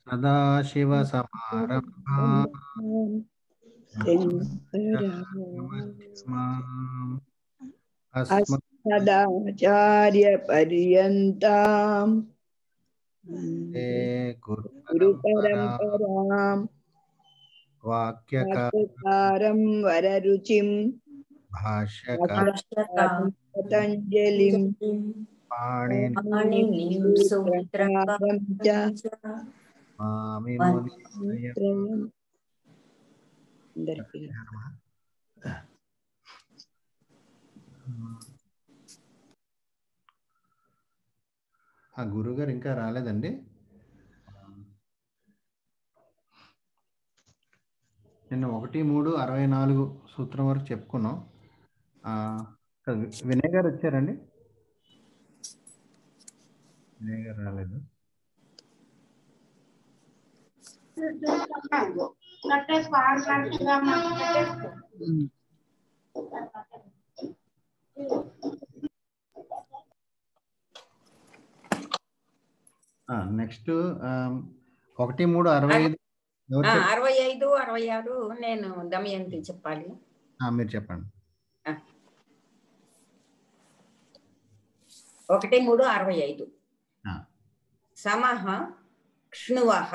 సదాశివసమారంభా సదాచార్యపర్యంతం గురు పరంపరాం వాక్యకారం వాక్యకారం వరరుచిం భాష్యకారం పతంజలిం పాణిని పాణినిం సూత్రకారం చ మామి ముని త్రయం. అందరికీ ఆ గురుగారు ఇంకా రాలేదండి నిన్న ఒకటి మూడు అరవై నాలుగు సూత్రం వరకు చెప్పుకున్నాం ఆ, ఇక్కడ వి- వినయ్ గారు వచ్చారండి వినయ్ గారు రాలేదు నెక్స్ట్ ఒకటి మూడు అరవై ఐదు ఎవరు ఆ, చెప్- అరవై ఐదు అరవై ఆరు నేను దమయంతి చెప్పాలి ఆ, మీరు చెప్పండి ఒకటి మూడు అరవై ఐదు ఆ, సమహ క్ష్ణువహ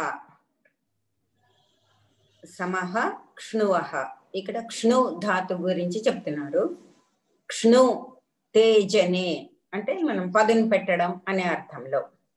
సమహ క్ష్ణువహ ఇక్కడ క్ష్ణు ధాతు గురించి చెప్తున్నారు క్ష్ణు తేజనే అంటే మనం పదును పెట్టడం అనే అర్థంలో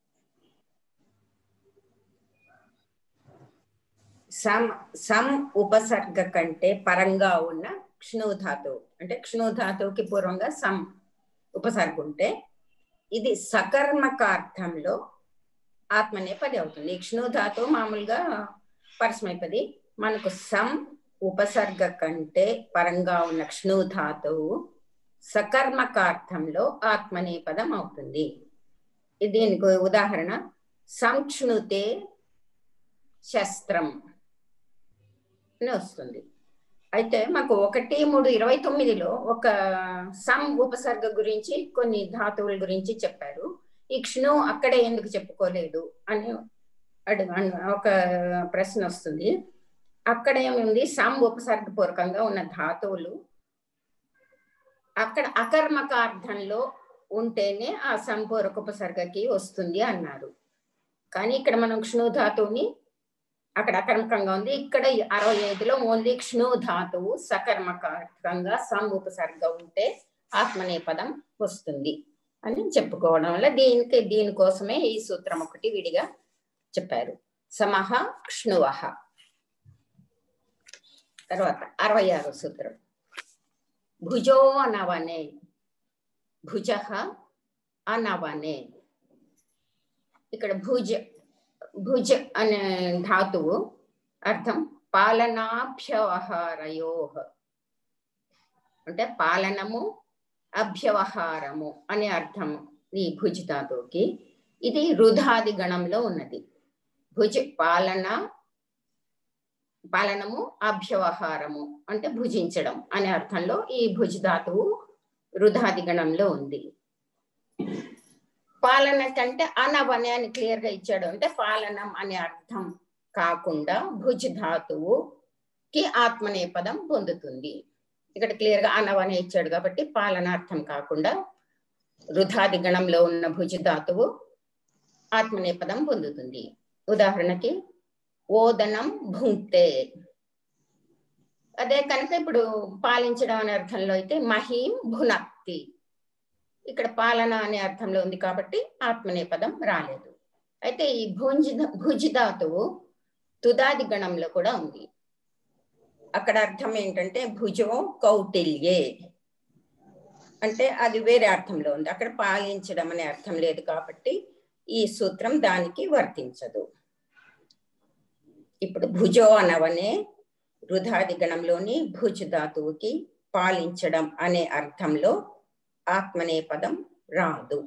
సం సం ఉపసర్గ కంటే పరంగా ఉన్న క్ష్ణు ధాతువు అంటే క్ష్ణు ధాతువుకి పూర్వంగా సం ఉపసర్గ ఉంటే ఇది సకర్మకార్థంలో ఆత్మనేపది అవుతుంది ఈ క్షణు ధాతువు మామూలుగా పరస్మైపది మనకు సం ఉపసర్గ కంటే పరంగా ఉన్న క్షణు ధాతువు సకర్మకార్థంలో ఆత్మనేపదం అవుతుంది ఇది దీనికి ఉదాహరణ సంక్షణుతే శస్త్రం అని వస్తుంది అయితే మాకు ఒకటి మూడు ఇరవై తొమ్మిదిలో ఒక సం ఉపసర్గ గురించి కొన్ని ధాతువుల గురించి చెప్పారు ఈ క్షణు అక్కడే ఎందుకు చెప్పుకోలేదు అని అడుగు అను- ఒక ప్రశ్న వస్తుంది అక్కడ ఏముంది సం ఉపసర్గ పూర్వకంగా ఉన్న ధాతువులు అక్కడ అకర్మకార్థంలో ఉంటేనే ఆ సంపూరక ఉపసర్గకి వస్తుంది అన్నారు కానీ ఇక్కడ మనం క్షణు ధాతువుని అక్కడ అకర్మకంగా ఉంది ఇక్కడ ఈ అరవై ఐదులో ఓన్లీ క్షణు ధాతువు సకర్మకార్థంగా సం ఉపసర్గ ఉంటే ఆత్మనేపదం వస్తుంది అని చెప్పుకోవడం వల్ల దీనికి దీనికోసమే ఈ సూత్రం ఒకటి విడిగా చెప్పారు సమహ క్షణువహ తర్వాత అరవై ఆరో సూత్రం భుజో అనవనే భుజ అనవనే ఇక్కడ భుజ భుజ అనే ధాతువు అర్థం పాలనాభ్యవహారయో అంటే పాలనము అభ్యవహారము అనే అర్థం ఈ భుజ్ ధాతువుకి ఇది రుధాది గణంలో ఉన్నది భుజ్ పాలన పాలనము అభ్యవహారము అంటే భుజించడం అనే అర్థంలో ఈ భుజ్ ధాతువు రుధాది గణంలో ఉంది పాలన కంటే అనవనే అని క్లియర్ గా ఇచ్చాడు అంటే పాలనం అనే అర్థం కాకుండా భుజ్ ధాతువుకి ఆత్మనేపదం పొందుతుంది ఇక్కడ క్లియర్ గా అనవనే ఇచ్చాడు కాబట్టి పాలనార్థం కాకుండా రుధాది గణంలో ఉన్న భుజ్ ధాతువు ఆత్మనేపదం పొందుతుంది ఉదాహరణకి ఓదనం భుంక్తే అదే కనుక ఇప్పుడు పాలించడం అనే అర్థంలో అయితే మహీం భునక్తి ఇక్కడ పాలన అనే అర్థంలో ఉంది కాబట్టి ఆత్మనేపదం రాలేదు అయితే ఈ భుంజ్ భుజ్ ధాతువు తుదాది గణంలో కూడా ఉంది అక్కడ అర్థం ఏంటంటే భుజో కౌటిల్యే అంటే అది వేరే అర్థంలో ఉంది అక్కడ పాలించడం అనే అర్థం లేదు కాబట్టి ఈ సూత్రం దానికి వర్తించదు ఇప్పుడు భుజో అనవనే రుధాది గణంలోని భుజ్ ధాతువుకి పాలించడం అనే అర్థంలో ఆత్మనే పదం రాదు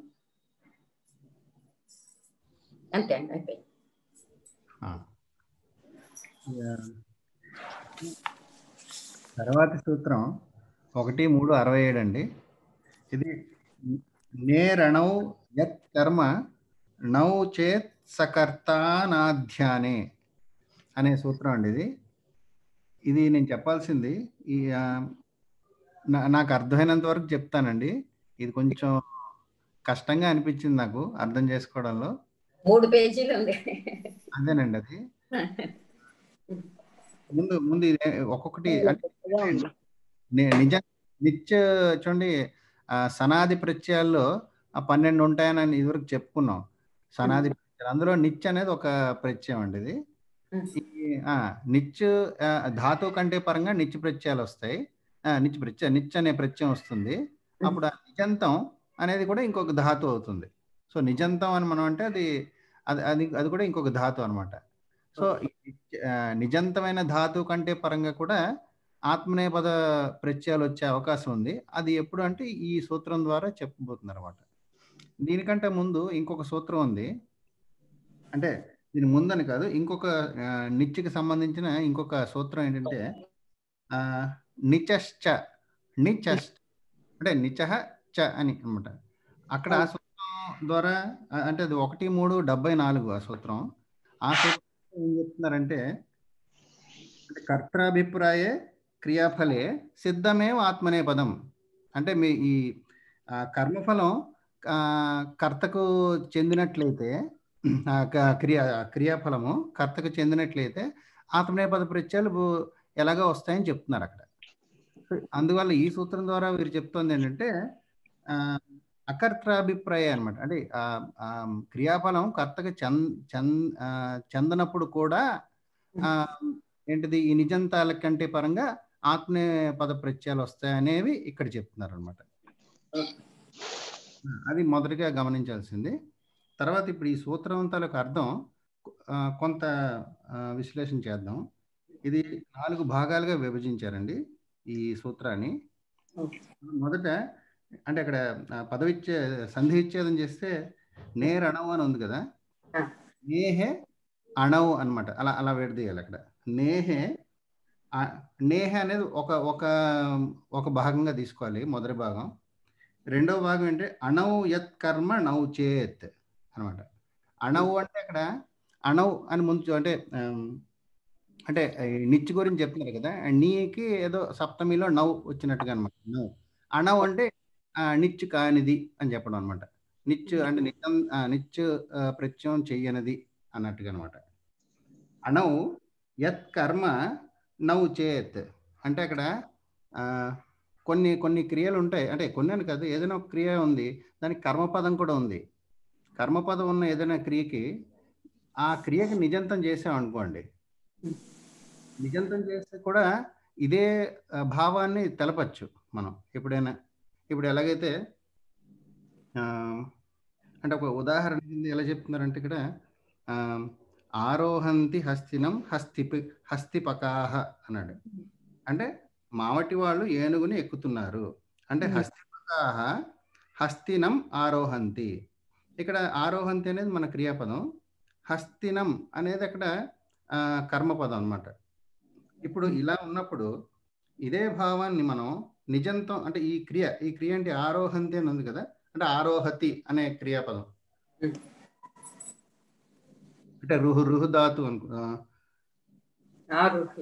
అంతే అండి అయిపోయింది ఆ. ఇక తర్వాతి సూత్రం ఒకటి మూడు అరవై ఏడు అండి ఇది నేరణౌ యత్ కర్మ నౌ చేత్ సకర్తానాధ్యానే అనే సూత్రం అండి ఇది ఇది నేను చెప్పాల్సింది ఈ ఆ, నా- నాకు అర్థమైనంత వరకు చెప్తానండి ఇది కొంచెం కష్టంగా అనిపించింది నాకు అర్థం చేసుకోవడంలో మూడు పేజీలు ఉంది అదేనండి అది ముందు ముందు ఇది ఒక్కొక్కటి అంటే గొప్పగా ఉంది ని- నిజ నిత్య చూడండి ఆ, సనాది ప్రత్యయాల్లో ఆ పన్నెండు ఉంటాయని ఇదివరకు చెప్పుకున్నాం సనాది ప్రత్యయాలు అందులో నిత్య అనేది ఒక ప్రత్యయం అండి ఇది ఈ, ఆ, నిత్య ఆ, ధాతువు కంటే పరంగా నిత్య ప్రత్యయాలు వస్తాయి ఆ, నిత్య ప్రత్యయ నిత్య అనే ప్రత్యయం వస్తుంది అప్పుడు ఆ నిజంతం అనేది కూడా ఇంకొక ధాతు అవుతుంది సో నిజంతం అని మనం అంటే అది అది అది అది కూడా ఇంకొక ధాతు అన్నమాట సో ఈ నిత్య- ఆ, నిజంతమైన ధాతువు కంటే పరంగా కూడా ఆత్మనేపద ప్రత్యయాలు వచ్చే అవకాశం ఉంది అది ఎప్పుడు అంటే ఈ సూత్రం ద్వారా చెప్పబోతున్నారు అనమాట దీనికంటే ముందు ఇంకొక సూత్రం ఉంది అంటే దీని ముందని కాదు ఇంకొక ఆ, నిత్యకి సంబంధించిన ఇంకొక సూత్రం ఏంటంటే ఆ, నిచశ్చ నిచశ్చ అంటే నిచహ చ అని అనమాట అక్కడ ఆ సూత్రం ద్వారా ఆ, అంటే అది ఒకటి మూడు డెబ్బై నాలుగు ఆ సూత్రం ఆ సూత్రం ఏం చెప్తున్నారంటే అంటే కర్తాభిప్రాయే క్రియాఫలే సిద్ధమే ఆత్మనే పదం అంటే మీ ఈ ఆ, కర్మఫలం ఆ, కర్తకు చెందినట్లయితే ఆ, క- క్రియా క్రియాఫలము కర్తకు చెందినట్లయితే ఆత్మనేపద ప్రత్యయాలు బు- ఎలాగో వస్తాయని చెప్తున్నారు అక్కడ అందువల్ల ఈ సూత్రం ద్వారా వీరు చెప్తోంది ఏంటంటే ఆ, అకర్తాభిప్రాయ అనమాట అంటే ఆ, ఆ, క్రియాఫలం కర్తకు చంద చంద ఆ, చెందనప్పుడు కూడా ఆ, ఏంటిది ఈ నిజంతాల కంటే పరంగా ఆత్మే పద ప్రత్యయాలు వస్తాయనేవి ఇక్కడ చెప్తున్నారు అనమాట అది మొదటిగా గమనించాల్సింది తర్వాత ఇప్పుడు ఈ సూత్రం తాలూకు అర్థం ఆ, కొంత ఆ, విశ్లేషణ చేద్దాం ఇది నాలుగు భాగాలుగా విభజించారండి ఈ సూత్రాన్ని మొదట అంటే అక్కడ ఆ, పదవిచ్చే సంధి విచ్ఛేదం చేస్తే నేర్ అణవు అని ఉంది కదా ఆ. నేహే అణవు అన్నమాట అలా అలా విడదీయాలి అక్కడ నేహే ఆ, నేహే అనేది ఒక ఒక ఒక భాగంగా తీసుకోవాలి మొదటి భాగం రెండవ భాగం ఏంటి అణవు యత్ కర్మ నౌ చేత్ అనమాట అణవు అంటే అక్కడ అణవు అని ముందు అంటే ఆమ్, అంటే ఈ నిచ్చు గురించి చెప్తున్నారు కదా నీకి ఏదో సప్తమిలో నవ్వు వచ్చినట్టుగా అనమాట నవ్వు అణవు అంటే ఆ, నిచ్చు కానిది అని చెప్పడం అనమాట నిచ్చు అంటే నిత్యం ఆ, నిచ్చు ఆ, ప్రత్యయం చెయ్యనిది అన్నట్టుగా అనమాట అణవు యత్ కర్మ నవ్వు చేత్ అంటే అక్కడ ఆ, కొన్ని కొన్ని క్రియలు ఉంటాయి అంటే కొన్ని అని కాదు ఏదైనా ఒక క్రియ ఉంది దానికి కర్మపదం కూడా ఉంది కర్మపదం ఉన్న ఏదైనా క్రియకి ఆ క్రియకి నిజంతం చేసాం అనుకోండి నిజంతం చేస్తే కూడా ఇదే ఆ, భావాన్ని తెలపచ్చు మనం ఎప్పుడైనా ఇప్పుడు ఎలాగైతే ఆ, అంటే ఒక ఉదాహరణ కింద ఎలా చెప్తున్నారంటే ఇక్కడ ఆ, ఆరోహంతి హస్తినం హస్తిపి హస్తిపకాహ అన్నాడు అంటే మావటి వాళ్ళు ఏనుగుని ఎక్కుతున్నారు అంటే Hmm. హస్తిపకాహ హస్తినం ఆరోహంతి ఇక్కడ ఆరోహంతి అనేది మన క్రియాపదం హస్తినం అనేది అక్కడ ఆ, కర్మపదం అన్నమాట ఇప్పుడు ఇలా ఉన్నప్పుడు ఇదే భావాన్ని మనం నిజంతం అంటే ఈ క్రియ ఈ క్రియ అంటే ఆరోహంతి అని ఉంది కదా అంటే ఆరోహతి అనే క్రియాపదం Hmm. అంటే రుహు రుహు ధాతు అనుకో ఆ, ఆరుహ్య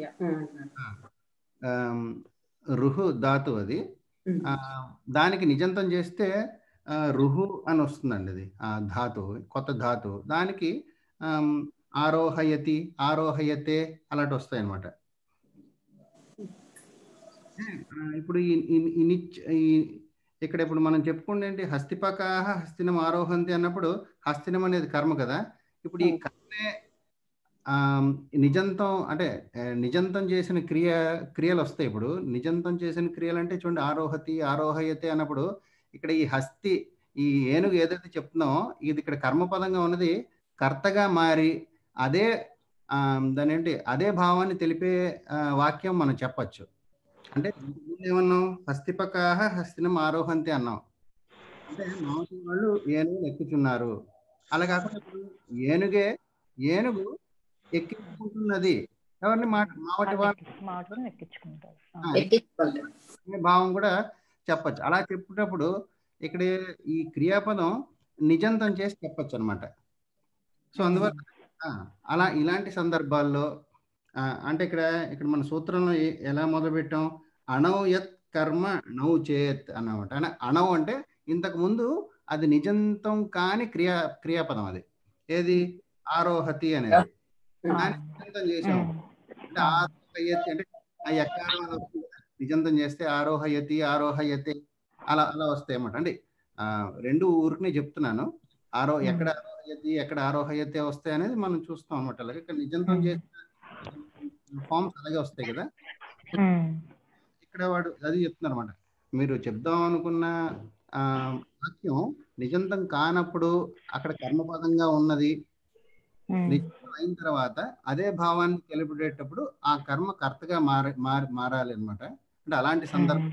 ఆమ్, రుహు ధాతు అది ఆ, దానికి నిజంతం చేస్తే ఆ, రుహు అని వస్తుందండి అది ఆ ధాతు కొత్త ధాతు దానికి ఆమ్, ఆరోహయతి ఆరోహయతే అలాంటి వస్తాయి అనమాట ఇప్పుడు ఈ ఈ- ఈ నిచ్ ఈ ఇక్కడ ఇప్పుడు మనం చెప్పుకుంటే ఏంటి హస్తిపకాహ హస్తినం ఆరోహంతి అన్నప్పుడు హస్తినం అనేది కర్మ కదా ఇప్పుడు ఈ కర్మే ఆమ్, నిజంతం అంటే ఆ, నిజంతం చేసిన క్రియ క్రియలు వస్తాయి ఇప్పుడు నిజంతం చేసిన క్రియలు అంటే చూడండి ఆరోహతి ఆరోహయతే అన్నప్పుడు ఇక్కడ ఈ హస్తి ఈ ఏనుగు ఏదైతే చెప్తున్నామో ఇది ఇక్కడ కర్మపదంగా ఉన్నది కర్తగా మారి అదే ఆమ్, దాని ఏంటి అదే భావాన్ని తెలిపే ఆ, వాక్యం మనం చెప్పచ్చు అంటే ఇంతకుముందు ఏమన్నాం హస్తిపకాహ హస్తినం ఆరోహంతి అన్నాం అంటే మామూలు వాళ్ళు ఏనుగు ఎక్కుతున్నారు అలా కాకుండా ఇప్పుడు ఏనుగే ఏనుగు ఎక్కించుకుంటున్నది ఎవరిని మాట మావటి వాళ్ళు మాటలను ఎక్కించుకుంటారు ఆ, ఎక్కించుకుంటారు అనే భావం కూడా చెప్పచ్చు అలా చెప్పుటప్పుడు ఇక్కడ ఈ క్రియాపదం నిజంతం చేసి చెప్పచ్చు అనమాట సో అందువల్ల ఆ, అలా ఇలాంటి సందర్భాల్లో ఆ, అంటే ఇక్కడ ఇక్కడ మన సూత్రంలో ఏ- ఎలా మొదలు పెట్టాం అణవ్ యత్ కర్మ నౌ చేత్ అన్నమాట అంటే అణవ్ అంటే ఇంతకు ముందు అది నిజంతం కాని క్రియా క్రియాపదం అది ఏది ఆరోహతి అనేది దాన్ని నిజంతం చేసాం అంటే ఆరోహయతి అంటే ఆ ఎక్కారం అని వస్తుంది కదా. నిజంతం చేస్తే ఆరోహయతి ఆరోహయతి అలా అలా వస్తాయి అన్నమాట అంటే ఆ, రెండు ఊరికి చెప్తున్నాను ఆరో Hmm. ఎక్కడ ఆరోహయతి ఎక్కడ ఆరోహయతి వస్తాయి అనేది మనం చూస్తాం అనమాట అలాగే ఇక్కడ నిజంతం Hmm. చేస్తే ఫార్మ్స్ అలాగే వస్తాయి కదా ఇక్కడ వాడు అది చెప్తున్నారు అనమాట మీరు చెప్దాం అనుకున్న ఆ, వాక్యం నిజంతం కానప్పుడు అక్కడ కర్మపదంగా ఉన్నది నిజం అయిన తర్వాత అదే భావాన్ని తెలిపేటప్పుడు ఆ కర్మ కర్తగా మార మారి మారాలి అనమాట అంటే అలాంటి సందర్భం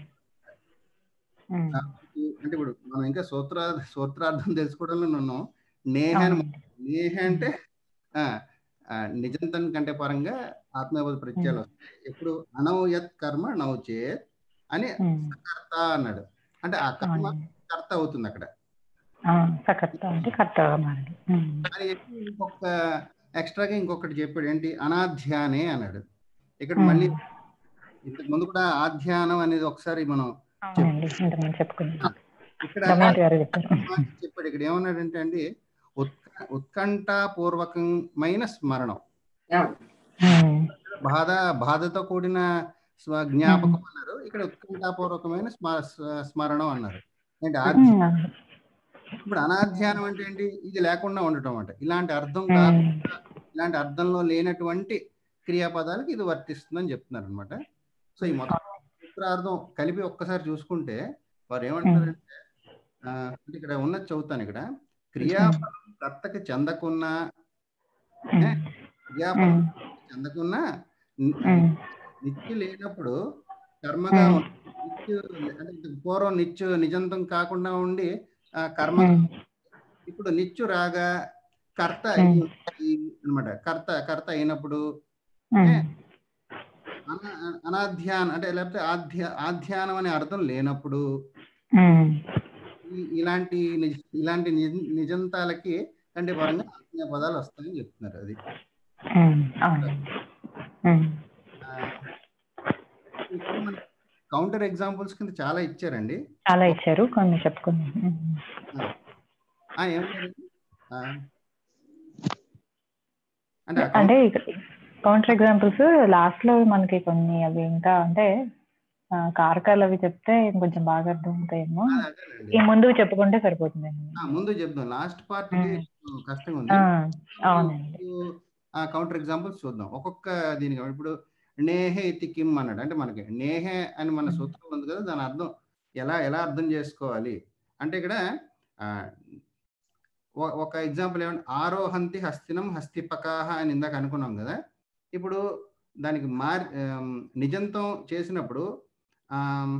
కాబట్టి అంటే ఇప్పుడు మనం ఇంకా సూత్ర సూత్రార్థం తెలుసుకోవడంలో ఉన్నాం నేహ అని నేహ అంటే ఆ, ఆ, నిజంతం కంటే పరంగా ఆత్మీయబోధ ప్రత్యయాలు వస్తాయి ఎప్పుడు అనవయత్ కర్మ నౌచేత్ అని కర్త అన్నాడు అంటే ఆ కర్మ కర్త అవుతుంది అక్కడ సకర్త అంటే కర్తగా మారదు ఉమ్. అని చెప్పి ఇంకొక ఎక్స్ట్రాగా ఇంకొకటి చెప్పాడు ఏంటి అనాధ్యానే అన్నాడు ఇక్కడ ఉమ్. మళ్ళీ ఇంతకు ముందు కూడా ఆధ్యానం అనేది ఒకసారి మనం అవునండి ఇంతకుముందు చెప్పుకున్నాం ఇక్కడ రమేష్ గారు చెప్పారు చెప్పాడు ఇక్కడ ఏమన్నాడంటే అండి ఉత్క ఉత్కంఠాపూర్వకమైన స్మరణం ఉమ్. బాధ బాధతో కూడిన స్వ- జ్ఞాపకం అన్నారు ఇక్కడ ఉత్కంఠాపూర్వకమైన స్మ- స్మ- స్మరణం అన్నారు అంటే ఆధ్య- ఉమ్, అవును. ఇప్పుడు అనాధ్యానం అంటే ఏంటి ఇది లేకుండా ఉండటం అంటే ఇలాంటి అర్థం ఉమ్. కాకుండా ఇలాంటి అర్థంలో లేనటువంటి క్రియాపదాలకు ఇది వర్తిస్తుందని చెప్తున్నారు అనమాట సో ఈ మొత్తం సూత్రార్థం కలిపి ఒక్కసారి చూసుకుంటే వారు ఏమంటారంటే ఆ, అంటే ఇక్కడ ఉన్నది చదువుతాను ఇక్కడ క్రియాపదం కర్తకి చెందకున్నా ఉమ్. క్రియాపదం ఉమ్. చెందకున్నా ని- ఉమ్. నిత్యు లేనప్పుడు కర్మగా ఉమ్. ఉంది. నిత్యు అంటే ఇంతకు పూర్వం నిత్యు నిజంతం కాకుండా ఉండి ఆ, కర్మ ఉమ్. ఇప్పుడు నిత్యు రాగా కర్త ఉమ్. అనమాట కర్త కర్త అయినప్పుడు ఉమ్. అన- అనాధ్యానం అంటే లేకపోతే ఆధ్య ఆధ్యానం అనే అర్థం లేనప్పుడు ఉమ్. ఈ- ఇలాంటి నిజ- ఇలాంటి నిజ- నిజంతాలకి అంటే పరంగా ఆత్మీయ పదాలు వస్తాయని చెప్తున్నారు అది ఉమ్. అవునండి ఉమ్. ఆ, ఇక్కడ మన కౌంటర్ ఎగ్జాంపుల్స్ కింద చాలా ఇచ్చారండి చాలా ఇచ్చారు కొన్ని చెప్పుకున్నాం ఉమ్. ఆ, ఏం లేదండి. ఆ, అంటే ఆ అంటే కౌంటర్ ఎగ్జాంపుల్స్ లాస్ట్ లో మనకి కొన్ని అవి ఇంకా అంటే ఆ, కారకాలు అవి చెప్తే కొంచెం బాగా అర్థం అవుతాయేమో ఆ, అదేనండి. ఈ ముందు చెప్పుకుంటే సరిపోతుంది ఆ, ముందు చెప్దాం లాస్ట్ పార్ట్ కష్టంగా ఉంది ఆ, అవునండి ఆ కౌంటర్ ఎగ్జాంపుల్స్ చూద్దాం ఒక్కొక్క దీనికి ఇప్పుడు నేహే ఇతి కిమ్ అన్నాడు అంటే మనకి నేహే అని మన Hmm. సూత్రం ఉంది కదా దాని అర్థం ఎలా ఎలా అర్థం చేసుకోవాలి అంటే ఇక్కడ ఆ, ఒ- ఒక ఎగ్జాంపుల్ ఏమంటే ఆరోహంతి హస్తినం హస్తిపకాహ అని ఇందాక అనుకున్నాం కదా ఇప్పుడు దానికి మార్ ఆమ్, నిజంతం చేసినప్పుడు ఆమ్,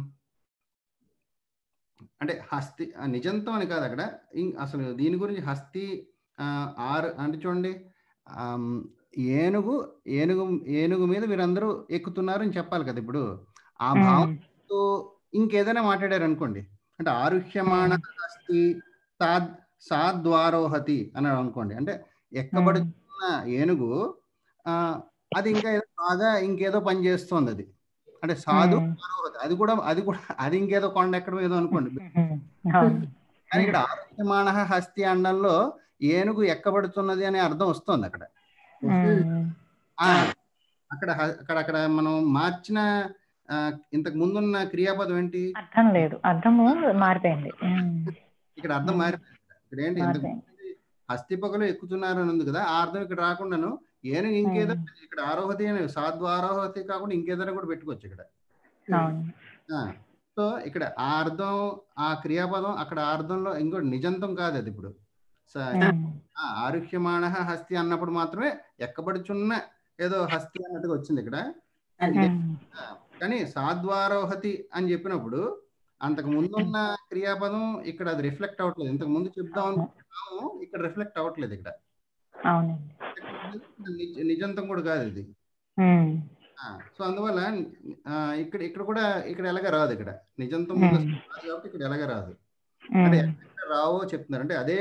అంటే హస్తి ఆ, నిజంతం అని కాదు అక్కడ ఇం- అసలు దీని గురించి హస్తి ఆ, ఆరు అంటే చూడండి ఆమ్, ఏనుగు ఏనుగు ఏనుగు మీద మీరందరూ ఎక్కుతున్నారు అని చెప్పాలి కదా ఇప్పుడు ఆ ఉమ్. భావంతో ఇంకేదైనా మాట్లాడారు అనుకోండి అంటే ఆరుహ్యమాణ హస్తి సాద్ సాద్వారోహతి అన్నాడు అనుకోండి అంటే ఎక్కబడుతున్న ఏనుగు ఆ అది ఇంకా ఏదో బాగా ఇంకేదో పని చేస్తోంది అది అంటే సాధు ఉమ్. ఆరోహతి అది కూడా అది కూడా అది ఇంకేదో కొండ ఎక్కడం ఏదో అనుకోండి ఉమ్. అవును కానీ ఇక్కడ ఆరోగ్యమాణ హస్తి అండంలో ఏనుగు ఎక్కబడుతున్నది అనే అర్థం వస్తుంది అక్కడ ఉమ్. ఆ అక్కడ హ- అక్కడ అక్కడ మనం మార్చిన ఆ, ఇంతకు ముందున్న క్రియాపదం ఏంటి అర్థం లేదు అర్థము మారిపోయింది ఉమ్. ఇక్కడ అర్థం మారిపోయింది ఇక్కడ ఏంటి ఇంతకు మారిపోయింది హస్తిపకలు ఎక్కుతున్నారు అని ఉంది కదా ఆ అర్థం ఇక్కడ రాకుండాను ఏనుగు ఇంకేదో ఇక్కడ ఆరోహతి అని సాధ్వ ఆరోహతి కాకుండా ఇంకేదైనా కూడా పెట్టుకోవచ్చు ఇక్కడ అవును ఆ, సో ఇక్కడ ఆ అర్థం ఆ క్రియాపదం అక్కడ ఆ అర్థంలో ఇంకోటి నిజంతం కాదు అది ఇప్పుడు స- ఉమ్. ఆ, ఆరుహ్యమాణ హస్తి అన్నప్పుడు మాత్రమే ఎక్కబడుచున్న ఏదో హస్తి అన్నట్టుగా వచ్చింది ఇక్కడ ఉమ్. ఆ, కానీ సాద్వారోహతి అని చెప్పినప్పుడు అంతకు ముందున్న క్రియాపదం ఇక్కడ అది రిఫ్లెక్ట్ అవ్వట్లేదు ఇంతకు ముందు చెప్దాం అనుకున్నాము ఇక్కడ రిఫ్లెక్ట్ అవ్వట్లేదు ఇక్కడ అవునండి నిజ- నిజంతం కూడా కాదు ఇది ఉమ్. ఆ, సో అందువల్ల ఆ, ఇక్కడ ఇక్కడ కూడా ఇక్కడ ఎలాగ రాదు ఇక్కడ నిజంతం ముందు ఉమ్. రాదు కాబట్టి ఇక్కడ ఎలాగ రాదు ఉమ్. అంటే ఎక్కడ రావో చెప్తున్నారు అంటే అదే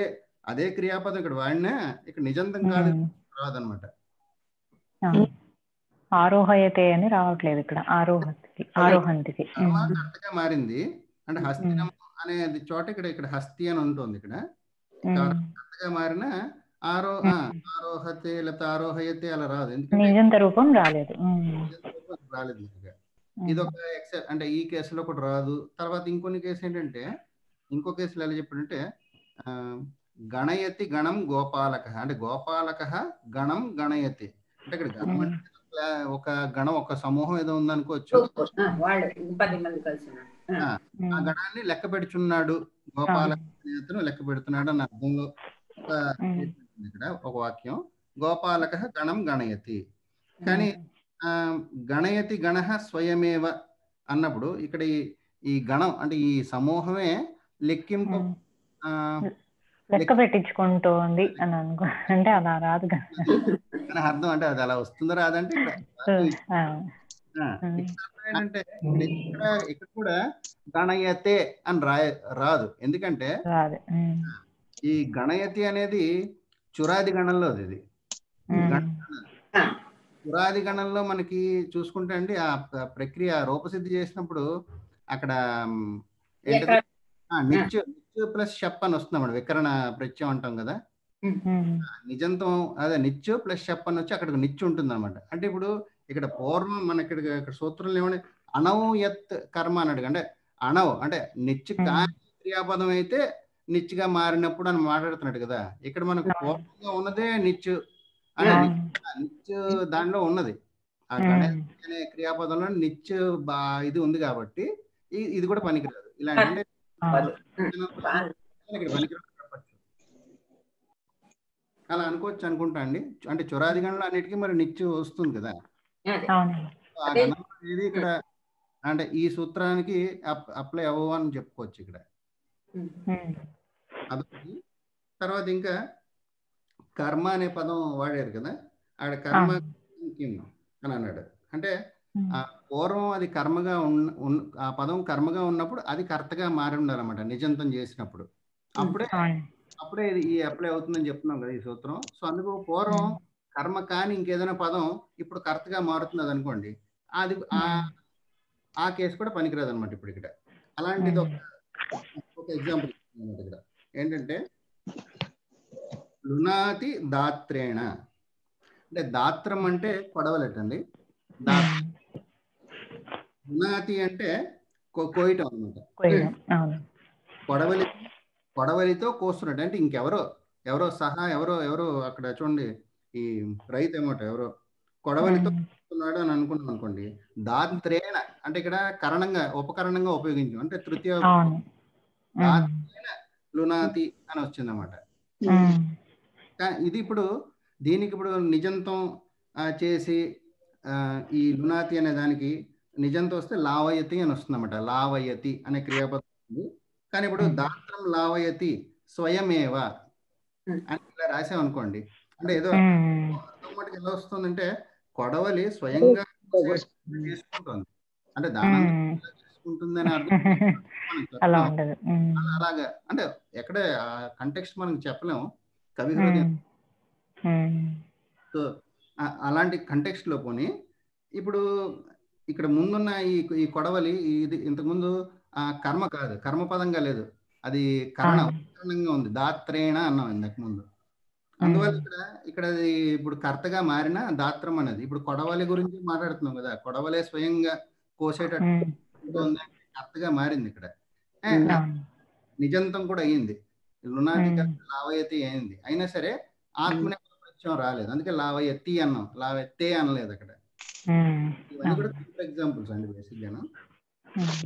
అదే క్రియాపదం ఇక్కడ వాడినా ఇక్కడ నిజంతం కాదు ఉమ్. రాదనమాట ఆ. ఆరోహయతే అని రావట్లేదు ఇక్కడ ఆరోహతికి ఆరోహంతికి కర్మ ఉమ్. కరెక్ట్గా మారింది అంటే హస్తినం అనేది చోట ఇక్కడ ఇక్కడ హస్తి అని ఉంటుంది ఇక్కడ కరెక్ట్గా మారిన ఆరో ఆ, ఆరోహతే లేకపోతే ఆరోహయతే అలా రాదు ఎందుకంటే నిజంత రూపం రాలేదు ఉమ్. రాలేదు ఇంకా ఇది ఒక ఎక్సె అంటే ఈ కేసులో కూడా రాదు తర్వాత ఇంకొన్ని కేసు ఏంటంటే ఇంకో కేసులో ఎలా చెప్పాడంటే ఆ, గణయతి గణం గోపాలక అంటే గోపాలక గణం గణయతి అంటే ఇక్కడ గణం అంటే ఒక- ఒక గణం ఒక సమూహం ఏదో ఉందనుకోవచ్చు ఆ, వాళ్ళు పది మంది కలిసి ఉన్నారు. ఆ, ఆ గణాన్ని లెక్క పెడుచున్నాడు గోపాల అతను లెక్క పెడుతున్నాడు అన్న అర్థంలో ఒక statement ఉంది ఇక్కడ ఒక వాక్యం గోపాలక గణం గణయతి కానీ ఆ, గణయతి గణ స్వయమేవ అన్నప్పుడు ఇక్కడ ఈ ఈ గణం అంటే ఈ సమూహమే లెక్కింపు ఉమ్. ఆ, లెక్క పెట్టించుకుంటోంది అని అనుకో అంటే అలా రాదు కదా అని అర్థం అంటే అది అలా వస్తుందో రాదంటే ఇక్కడ ఆ, ఆ, ఉమ్. ఇక్కడ అర్థం ఏంటంటే ఇక్కడ ఇక్కడ కూడా గణయతే అని రాయ రాదు ఎందుకంటే రాదు ఉమ్. ఈ గణయతి అనేది చురాది గణంలో ఇది ఉమ్. ఆ, పురాది గణంలో మనకి చూసుకుంటే అండి ఆ ప- ప్రక్రియ రూపసిద్ధి చేసినప్పుడు అక్కడ మ్, ఏంటది ఎక్కడ- ఆ, నిత్యు నిత్యు ప్లస్ షప్ అని వస్తుంది అన్నమాట వికరణ ప్రత్యయం అంటాం కదా ఉమ్. నిజంతం అదే నిత్యు ప్లస్ షప్ అని వచ్చి అక్కడ నిత్యు ఉంటుంది అనమాట అంటే ఇప్పుడు ఇక్కడ పూర్వం మన ఇక్కడ ఇక్కడ సూత్రంలో ఏమని అణవు యత్ కర్మ అన్నాడు అంటే అణవు అంటే నిత్యు Hmm. కాని క్రియాపదం అయితే నిత్యుగా మారినప్పుడు అని మాట్లాడుతున్నాడు కదా ఇక్కడ మనకు అవును. పూర్వంగా ఉన్నదే నిత్యు అనే అవును. నిత్యు దానిలో ఉన్నది ఆ ఉమ్. గణేష్ అనే క్రియాపదంలో నిత్య బా ఇది ఉంది కాబట్టి ఈ- ఇది కూడా పనికిరాదు ఇలాంటి అంటే అవును. వాళ్ళు- ఇక్కడ పనికిరాదు చెప్పచ్చు అలా అనుకోవచ్చు అనుకుంటా అండి అంటే చొరాది గణంలో అన్నిటికీ మరి నిత్య వస్తుంది కదా అదే. అవును ఆ అదే. గణం అనేది ఇక్కడ అంటే ఈ సూత్రానికి అప్లై అవ్వవు అని చెప్పుకోవచ్చు ఇక్కడ ఉమ్. ఉమ్. అదొకటి తర్వాత ఇంకా కర్మ అనే పదం వాడారు కదా ఆడ కర్మ కిమ్ అని అన్నాడు అంటే ఉమ్. ఆ పూర్వం అది కర్మగా ఉన్న ఉన్న- ఆ పదం కర్మగా ఉన్నప్పుడు అది కర్తగా మారి ఉండాలన్నమాట నిజంతం చేసినప్పుడు అప్పుడే అవును అప్పుడే ఇది ఈ అప్లై అవుతుందని చెప్తున్నాం కదా ఈ సూత్రం సో అందుకు పూర్వం కర్మ కాని ఇంకేదైనా పదం ఇప్పుడు కర్తగా మారుతుంది అది అనుకోండి అది ఆ ఆ కేసు కూడా పనికిరాదు అనమాట ఇప్పుడు ఇక్కడ అలాంటిది ఒక ఒక ఎగ్జాంపుల్ అనమాట ఇక్కడ ఏంటంటే లునాతి దాత్రేణ అంటే దాత్రం అంటే కొడవలెట్టండి దా లునాతి అంటే కో- కోయటం అనమాట కొయ్యడం అవును కొడవలి కొడవలితో కోస్తున్నట్టు అంటే ఇంకెవరో ఎవరో సహా ఎవరో ఎవరో అక్కడ చూడండి ఈ రైతు ఏమోట ఎవరో కొడవలితో కోస్తున్నాడు అని అనుకున్నాం అనుకోండి దాత్రేణ అంటే ఇక్కడ కరణంగా ఉపకరణంగా ఉపయోగించాం అంటే తృతీయ అవును ఉమ్. లునాతి అని వచ్చిందన్నమాట ఉమ్. కా- ఇది ఇప్పుడు దీనికి ఇప్పుడు నిజంతం ఆ, చేసి ఆ, ఈ లునాతి అనే దానికి నిజంతో వస్తే లావయతి అని వస్తుంది అనమాట లావయతి అనే క్రియాపదం ఉంది కానీ ఇప్పుడు Hmm. దాత్రం లావయతి స్వయమేవ Hmm. అని ఇలా రాసామనుకోండి అంటే ఏదో ఉమ్. అర్థం మటుకు ఎలా వస్తుందంటే కొడవలి స్వయంగా చేసుకుంటుంది అంటే దాని ఉమ్. చేసుకుంటుందని అర్థం మనం అలా చెప్పలేం. ఉండదు ఉమ్. అలా- అలాగా అంటే ఎక్కడ కంటెక్స్ట్ మనం చెప్పలేము కవి హృదయం ఉమ్. ఉమ్. సో ఆ- అలాంటి కంటెక్స్ట్ లో పోని ఇప్పుడు ఇక్కడ ముందున్న ఈ ఈ కొడవలి ఇది ఇంతకుముందు ఆ కర్మ కాదు కర్మపదంగా లేదు అది కరణ ఆ. ఉపకరణంగా ఉంది దాత్రేణ అన్నాం ఇంతకు ముందు అందువల్ల ఇక్కడ ఇక్కడ అది ఇప్పుడు కర్తగా మారిన దాత్రం అనేది ఇప్పుడు కొడవలి గురించి మాట్లాడుతున్నాం కదా కొడవలే స్వయంగా కోసేటట్టు ఉమ్. ఉంది అంటే కర్తగా మారింది ఇక్కడ ఏ, ఉమ్. అవును. నిజంతం కూడా అయ్యింది లునాది ఉమ్. లావయతి అయింది అయినా సరే ఆత్మనే ప్రత్యయం రాలేదు అందుకే లావయతి అన్నాం లావెత్తే అనలేదు అక్కడ ఉమ్. ఇవన్నీ కూడా సింపుల్ ఎగ్జాంపుల్స్ అండి బేసిక్ గాను ఉమ్.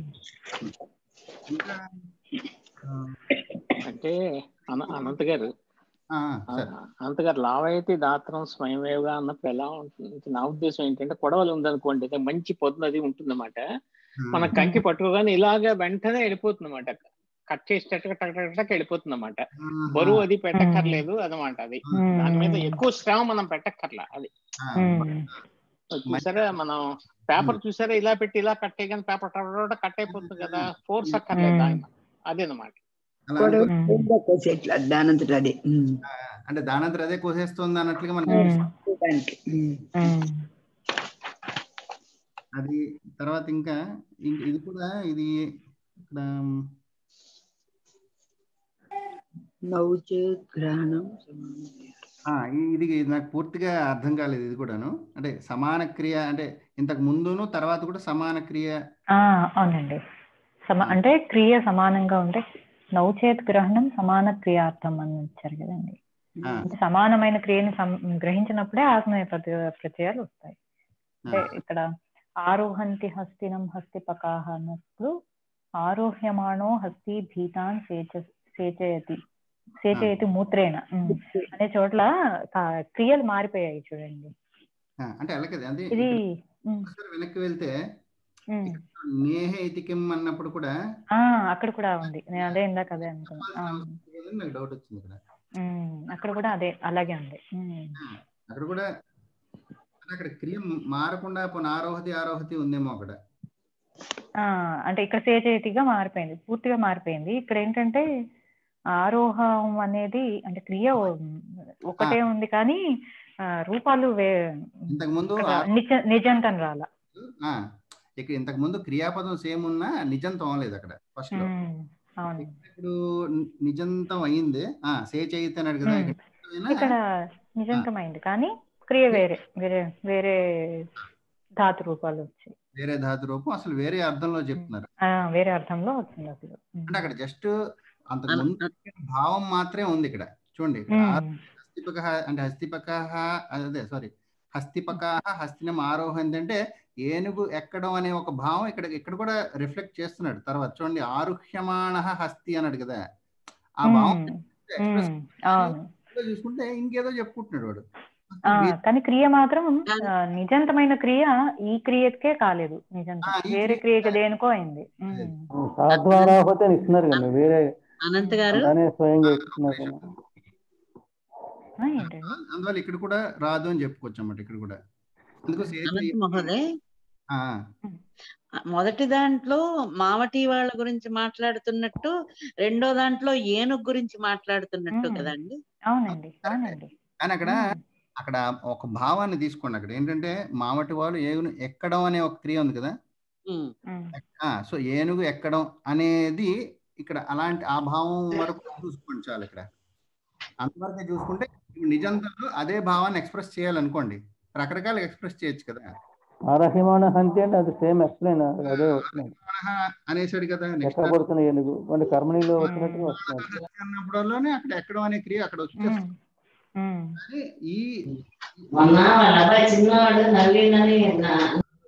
ఇంకా ఆ, అంటే అన- అనంత్ గారు ఆ, సరే అనంత్ గారు లావైతే దాత్రం స్వయంవేగా అన్నప్పుడు ఎలా ఉంటుంది నా ఉద్దేశం ఏంటంటే కొడవలు ఉందనుకోండి అయితే మంచి పొద్దునది ఉంటుందన్నమాట మన కంకి పట్టుకోగానే ఇలాగా వెంటనే వెళ్ళిపోతుంది అనమాట కట్ చేసేటట్టుగా టక్ టక్ టక్ వెళ్ళిపోతుంది అనమాట బరువు అది పెట్టక్కర్లేదు అదనమాట అది దాని మీద ఎక్కువ శ్రమ మనం పెట్టక్కర్లా అది ఆ, ఉమ్. చూసారా మనం పేపర్ చూసారా ఇలా పెట్టి ఇలా కట్ చేయగానే పేపర్ కట్ అయిపోతుంది కదా ఫోర్స్ అక్కర్లేదు Hmm. దాని అదేనమాట అలా పొడవు అనుకో- ఉమ్. పొడవుగా కోసేట్లా దానంతట అదే ఉమ్. అంటే దానంతరం అదే కోసేస్తుంది అన్నట్లుగా మనకి ఉమ్. అనిపిస్తుంది. చూడడానికి. ఉమ్. ఉమ్. అది తర్వాత ఇంకా ఇం- ఇది కూడా ఇది ఇక్కడ నౌచేత్ గ్రహణం ఆ, ఈ- ఇది ఇది నాకు పూర్తిగా అర్థం కాలేదు ఇది కూడాను అంటే సమాన క్రియ అంటే ఇంతకు ముందును తర్వాత కూడా సమాన క్రియ ఆ, అవునండి సమా అంటే క్రియ సమానంగా ఉంటే నౌచేత్ గ్రహణం సమాన క్రియార్థం అని ఇచ్చారు కదండి ఆ, అంటే సమానమైన క్రియని సం- గ్రహించినప్పుడే ఆత్మీయ ప్రత్య- ప్రత్యయాలు వస్తాయి అంటే ఆ, ఇక్కడ ఆరోహంతి హస్తినం హస్తిపకాహ అన్నప్పుడు ఆరోహ్యమాణో హస్తి భీతాన్ సేచ సేచయతి సేచయతి మూత్రేణ ఉమ్. అనే చోట్ల కా- క్రియలు మారిపోయాయి చూడండి ఆ, అంటే అలాగే అంటే ఇది ఇక్కడ ఉమ్, ఒకసారి వెనక్కి వెళ్తే ఉమ్. నేహ ఇతికిం అన్నప్పుడు కూడా ఆ అక్కడ కూడా ఉంది నేను అదే ఇందాక అదే అనుకున్నా చెప్పాల్సిన ఆ, అవసరం లేదని నాకు డౌట్ వచ్చింది ఇక్కడ ఉమ్, అక్కడ కూడా అదే అలాగే ఉంది ఉమ్, ఆ, అక్కడ కూడా అంటే అక్కడ క్రియ మారకుండా పోనీ ఆరోహతి ఆరోహతి ఉందేమో అక్కడ ఆ, అంటే ఇక్కడ సేచేతిగా మారిపోయింది పూర్తిగా మారిపోయింది ఇక్కడ ఏంటంటే ఆరోహం అనేది అంటే క్రియ ఒకటే ఉంది కానీ ఆ, రూపాలు వే ఇంతకు ముందు ఇక్కడ ఆరో- నిజ నిజంతం రాల ఆ, ఇక్కడ ఇంతకు ముందు క్రియాపదం సేమ్ ఉన్నా నిజంతం అవ్వలేదు అక్కడ ఫస్ట్ లో ఉమ్, అవును ఇప్పుడు ని- నిజంతం అయింది ఆ సే చేయితే అన్నాడు కదా ఉమ్. ఇక్కడ నిజమైనా ఇక్కడ నిజంతమైంది కానీ క్రియ వేరే వేరే వేరే ధాతు రూపాలు వచ్చాయి వేరే ధాతు రూపం అసలు వేరే అర్థంలో చెప్తున్నారు ఆ, వేరే అర్థంలో వచ్చింది అసలు ఉమ్. అంటే అక్కడ జస్ట్ అంతకు ముందు భావం మాత్రమే ఉంది ఇక్కడ చూడండి ఇక్కడ ఉమ్, ఆ- హస్తిపక అంటే హస్తిపక అదే సారీ హస్తిపక హస్తినం ఆరోహం అంటే ఏనుగు ఎక్కడం అనే ఒక భావం ఇక్కడ ఇక్కడ కూడా రిఫ్లెక్ట్ చేస్తున్నాడు తర్వాత చూడండి ఆరుహ్యమాణ హస్తి అన్నాడు కదా ఆ భావం ఉమ్, ఎక్స్ప్రెస్ ఉమ్, అవును చూసుకుంటే ఇంకేదో చెప్పుకుంటున్నాడు వాడు ఆ, కానీ క్రియ మాత్రం ఆ, నిజంతమైన క్రియ ఈ క్రియకే కాలేదు నిజంతం ఆ, ఈ వేరే క్రియ- క్రియకి దేనికో అయింది ఉమ్. సాధ్వారాహతే అని ఇస్తున్నారు కదా వేరే అనంత్ గారు అలానే స్వయంగా ఇస్తున్నారు కదా. ఆ, ఏంటండి అందువల్ల ఇక్కడ కూడా రాదు అని చెప్పుకోవచ్చు అన్నమాట ఇక్కడ కూడా అందుకు అనంత్ మహోదయ్ ఆ, మొదటి దాంట్లో మావటి వాళ్ళ గురించి మాట్లాడుతున్నట్టు రెండో దాంట్లో ఏనుగు గురించి మాట్లాడుతున్నట్టు మ్మ్. కదండి అవునండి అవునండి కానీ అక్కడ ఉమ్, అక్కడ ఒక భావాన్ని తీసుకోండి అక్కడ ఏంటంటే మామటి వాళ్ళు ఏనుగు ఎక్కడం అనే ఒక క్రియ ఉంది కదా ఉమ్, ఉమ్, ఆ సో ఏనుగు ఎక్కడం అనేది ఇక్కడ అలాంటి ఆ భావం వరకు చూసుకోండి చాలు ఇక్కడ అంతవరకే చూసుకుంటే ఇప్పుడు నిజంతో అదే భావాన్ని ఎక్స్ప్రెస్ చేయాలనుకోండి రకరకాలుగా ఎక్స్ప్రెస్ చేయొచ్చు కదా ఆరహిమాన హంతి అంటే అది సేమ్ ఎక్స్ప్లెయిన్ అదే వస్తుంది మనహ అనేసాడు కదా నెక్స్ట్ ఎక్కబడుతున్న ఏనుగు అంటే కర్మణిలో వచ్చినట్టుగా వస్తుంది అన్నప్పుడల్లోనే అక్కడ ఎక్కడం అనే క్రియ అక్కడ వచ్చేస్తుంది ఉమ్, ఉమ్, కానీ ఈ మొన్న వాళ్ళ అబ్బాయి చిన్నవాడు నవ్విందని నా-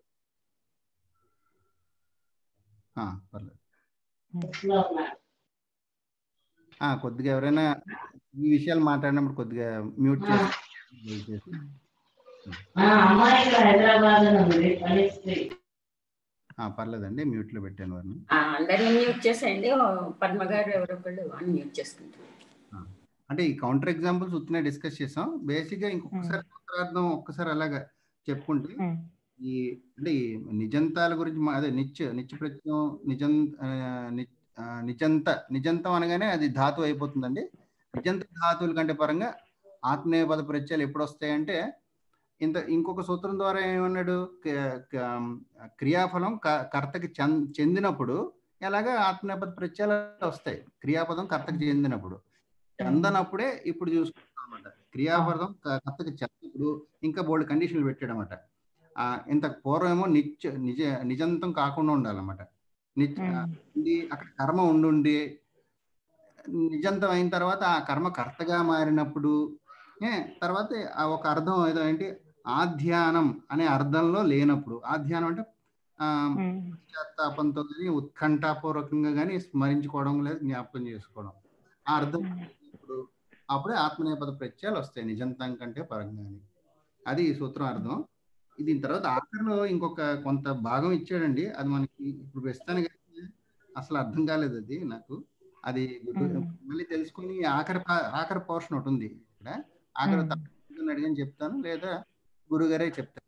ఆ, పర్లేదు లో ఉన్నాడు. ఆ, కొద్దిగా ఎవరైనా ఈ విషయాలు మాట్లాడినప్పుడు కొద్దిగా మ్యూట్ చేసి ఆ అమ్మాయి ఇక్కడ హైదరాబాద్ లో ఉంది పనిస్త్రీ ఆ, పర్లేదండి మ్యూట్ లో పెట్టాను వారిని ఆ, అందరినీ మ్యూట్ చేసేయండి ఓ పద్మ గారు ఎవరో ఒకళ్ళు మ్యూట్ చేసుకుంటారు అంటే ఈ కౌంటర్ ఎగ్జాంపుల్స్ ఉత్తనే డిస్కస్ చేసాం బేసిక్ గా ఇంకొకసారి ఉత్తరార్థం ఒక్కసారి అలాగా చెప్పుకుంటే ఉమ్, ఈ అంటే ఈ నిజంతాల గురించి మా- అదే నిత్య నిత్య ప్రత్యయం నిజం ఆ, ని- ఆ, నిజంత నిజంతం అనగానే అది ధాతు అయిపోతుందండి నిజంత ధాతువుల కంటే పరంగా ఆత్మీయ పద ప్రత్యయాలు ఎప్పుడు వస్తాయంటే ఇంత ఇంకొక సూత్రం ద్వారా ఏమన్నాడు క- క- క్రియాఫలం క- కర్తకి చెం- చెందినప్పుడు ఎలాగా ఆత్మనేపథ ప్రత్యయాలు వస్తాయి క్రియాపదం కర్తకి చెందినప్పుడు చెందనప్పుడే ఇప్పుడు చూసుకుంటాం అనమాట క్రియాపదం క- కర్తకి చెందినప్పుడు ఇంకా బోల్డ్ కండిషన్లు పెట్టాడనమాట ఆ ఇంత పూర్వమేమో నిత్య నిజ నిజంతం కాకుండా ఉండాలన్నమాట నిత్య ఉమ్, ఉండి అక్కడ కర్మ ఉండుండి నిజంతం అయిన తర్వాత ఆ కర్మ కర్తగా మారినప్పుడు ఏ తర్వాత ఆ ఒక అర్థం ఏదో ఏంటి ఆధ్యానం అనే అర్థంలో లేనప్పుడు ఆధ్యానం అంటే ఆ ఉమ్, పశ్చాత్తాపంతో కానీ ఉత్కంఠాపూర్వకంగా కానీ స్మరించుకోవడం లేదు జ్ఞాపకం చేసుకోవడం ఆ అర్థం ఇప్పుడు అప్పుడే ఆత్మనేపథ ప్రత్యయాలు వస్తాయి నిజంతం కంటే పరంగా అని. అది ఈ సూత్రం అర్థం దీని తర్వాత ఆఖరిలో ఇంకొక కొంత భాగం ఇచ్చాడండి అది మనకి ఇప్పుడు ప్రస్తుతానికి అయితే అసలు అర్థం కాలేదు అది నాకు అది గురు- మ్మ్. మళ్ళీ తెలుసుకుని ఆఖరి పా- ఆఖరి పోర్షన్ ఒకటి ఉంది ఇక్కడ ఆఖరి మ్మ్. తప్పకుండా అడిగని చెప్తాను లేదా గురుగారే చెప్తాను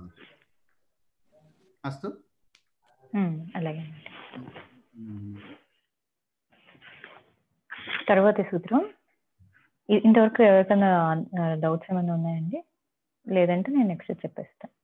అస్తు ఉమ్, అలాగే మ్మ్. తర్వాతి సూత్రం ఇ- ఇంతవరకు ఎవరికైనా డౌట్స్ ఏమైనా ఉన్నాయండి లేదంటే నేను నెక్స్ట్ చెప్పేస్తాను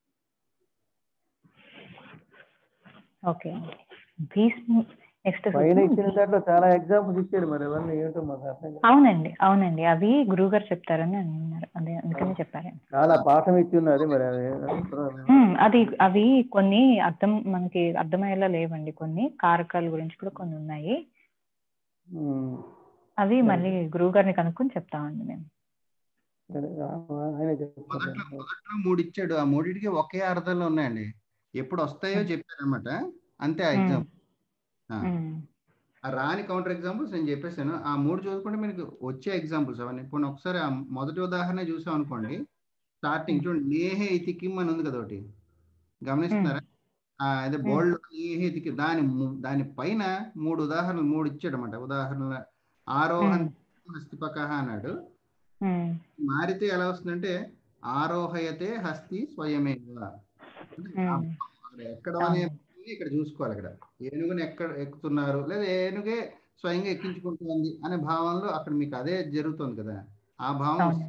ఓకే భీష్ము నెక్స్ట్ పైన ఇచ్చిన దాంట్లో చాలా ఎగ్జాంపుల్స్ ఇచ్చాడు మరి అవన్నీ ఏంటో మాకు అర్థం కాదు. అవునండి అవునండి అవి గురువు గారు చెప్తారని అన్నారు అదే అందుకని చెప్పారండి చాలా పాఠం ఇచ్చి ఉన్నది మరి అది ఉమ్, అది అవి కొన్ని అర్థం మనకి అర్థమయ్యేలా లేవండి కొన్ని కారకాల గురించి కూడా కొన్ని ఉన్నాయి ఉమ్. అవి మళ్ళీ గురువు గారిని కనుక్కొని చెప్తామండి మేము సరే, ఆయన చెప్తారు మొదట్లో మొదట్లో మూడు ఇచ్చాడు ఆ మూడిటికి ఒకే అర్థాలు ఉన్నాయండి ఎప్పుడు వస్తాయో చెప్పారనమాట అంతే ఆ ఎగ్జామ్ ఉమ్, ఆ రాని కౌంటర్ ఎగ్జాంపుల్స్ నేను చెప్పేసాను ఆ మూడు చూసుకుంటే మీకు వచ్చే ఎగ్జాంపుల్స్ అవన్నీ ఇప్పుడు ఒకసారి ఆ మొదటి ఉదాహరణ చూసాం అనుకోండి స్టార్టింగ్ చూడండి నేహే ఇతికిం అని ఉంది కదా ఒకటి గమనిస్తున్నారా ఆ, అదే బోల్డ్ నేహే ఇతికి దాని ము- దాని పైన మూడు ఉదాహరణలు మూడు ఇచ్చాడు అనమాట ఉదాహరణలు ఆరోహణ హస్తిపక అన్నాడు ఉమ్, మారితే ఎలా వస్తుందంటే ఆరోహయతే హస్తి స్వయమేవ అంటే ఆ ఉమ్, అక్కడ ఎక్కడం అనే ఇక్కడ చూసుకోవాలి ఇక్కడ ఏనుగుని ఎక్కడ ఎక్కుతున్నారు లేదా ఏనుగే స్వయంగా ఎక్కించుకుంటుంది అనే భావంలో అక్కడ మీకు అదే జరుగుతుంది కదా ఆ భావం అవునండి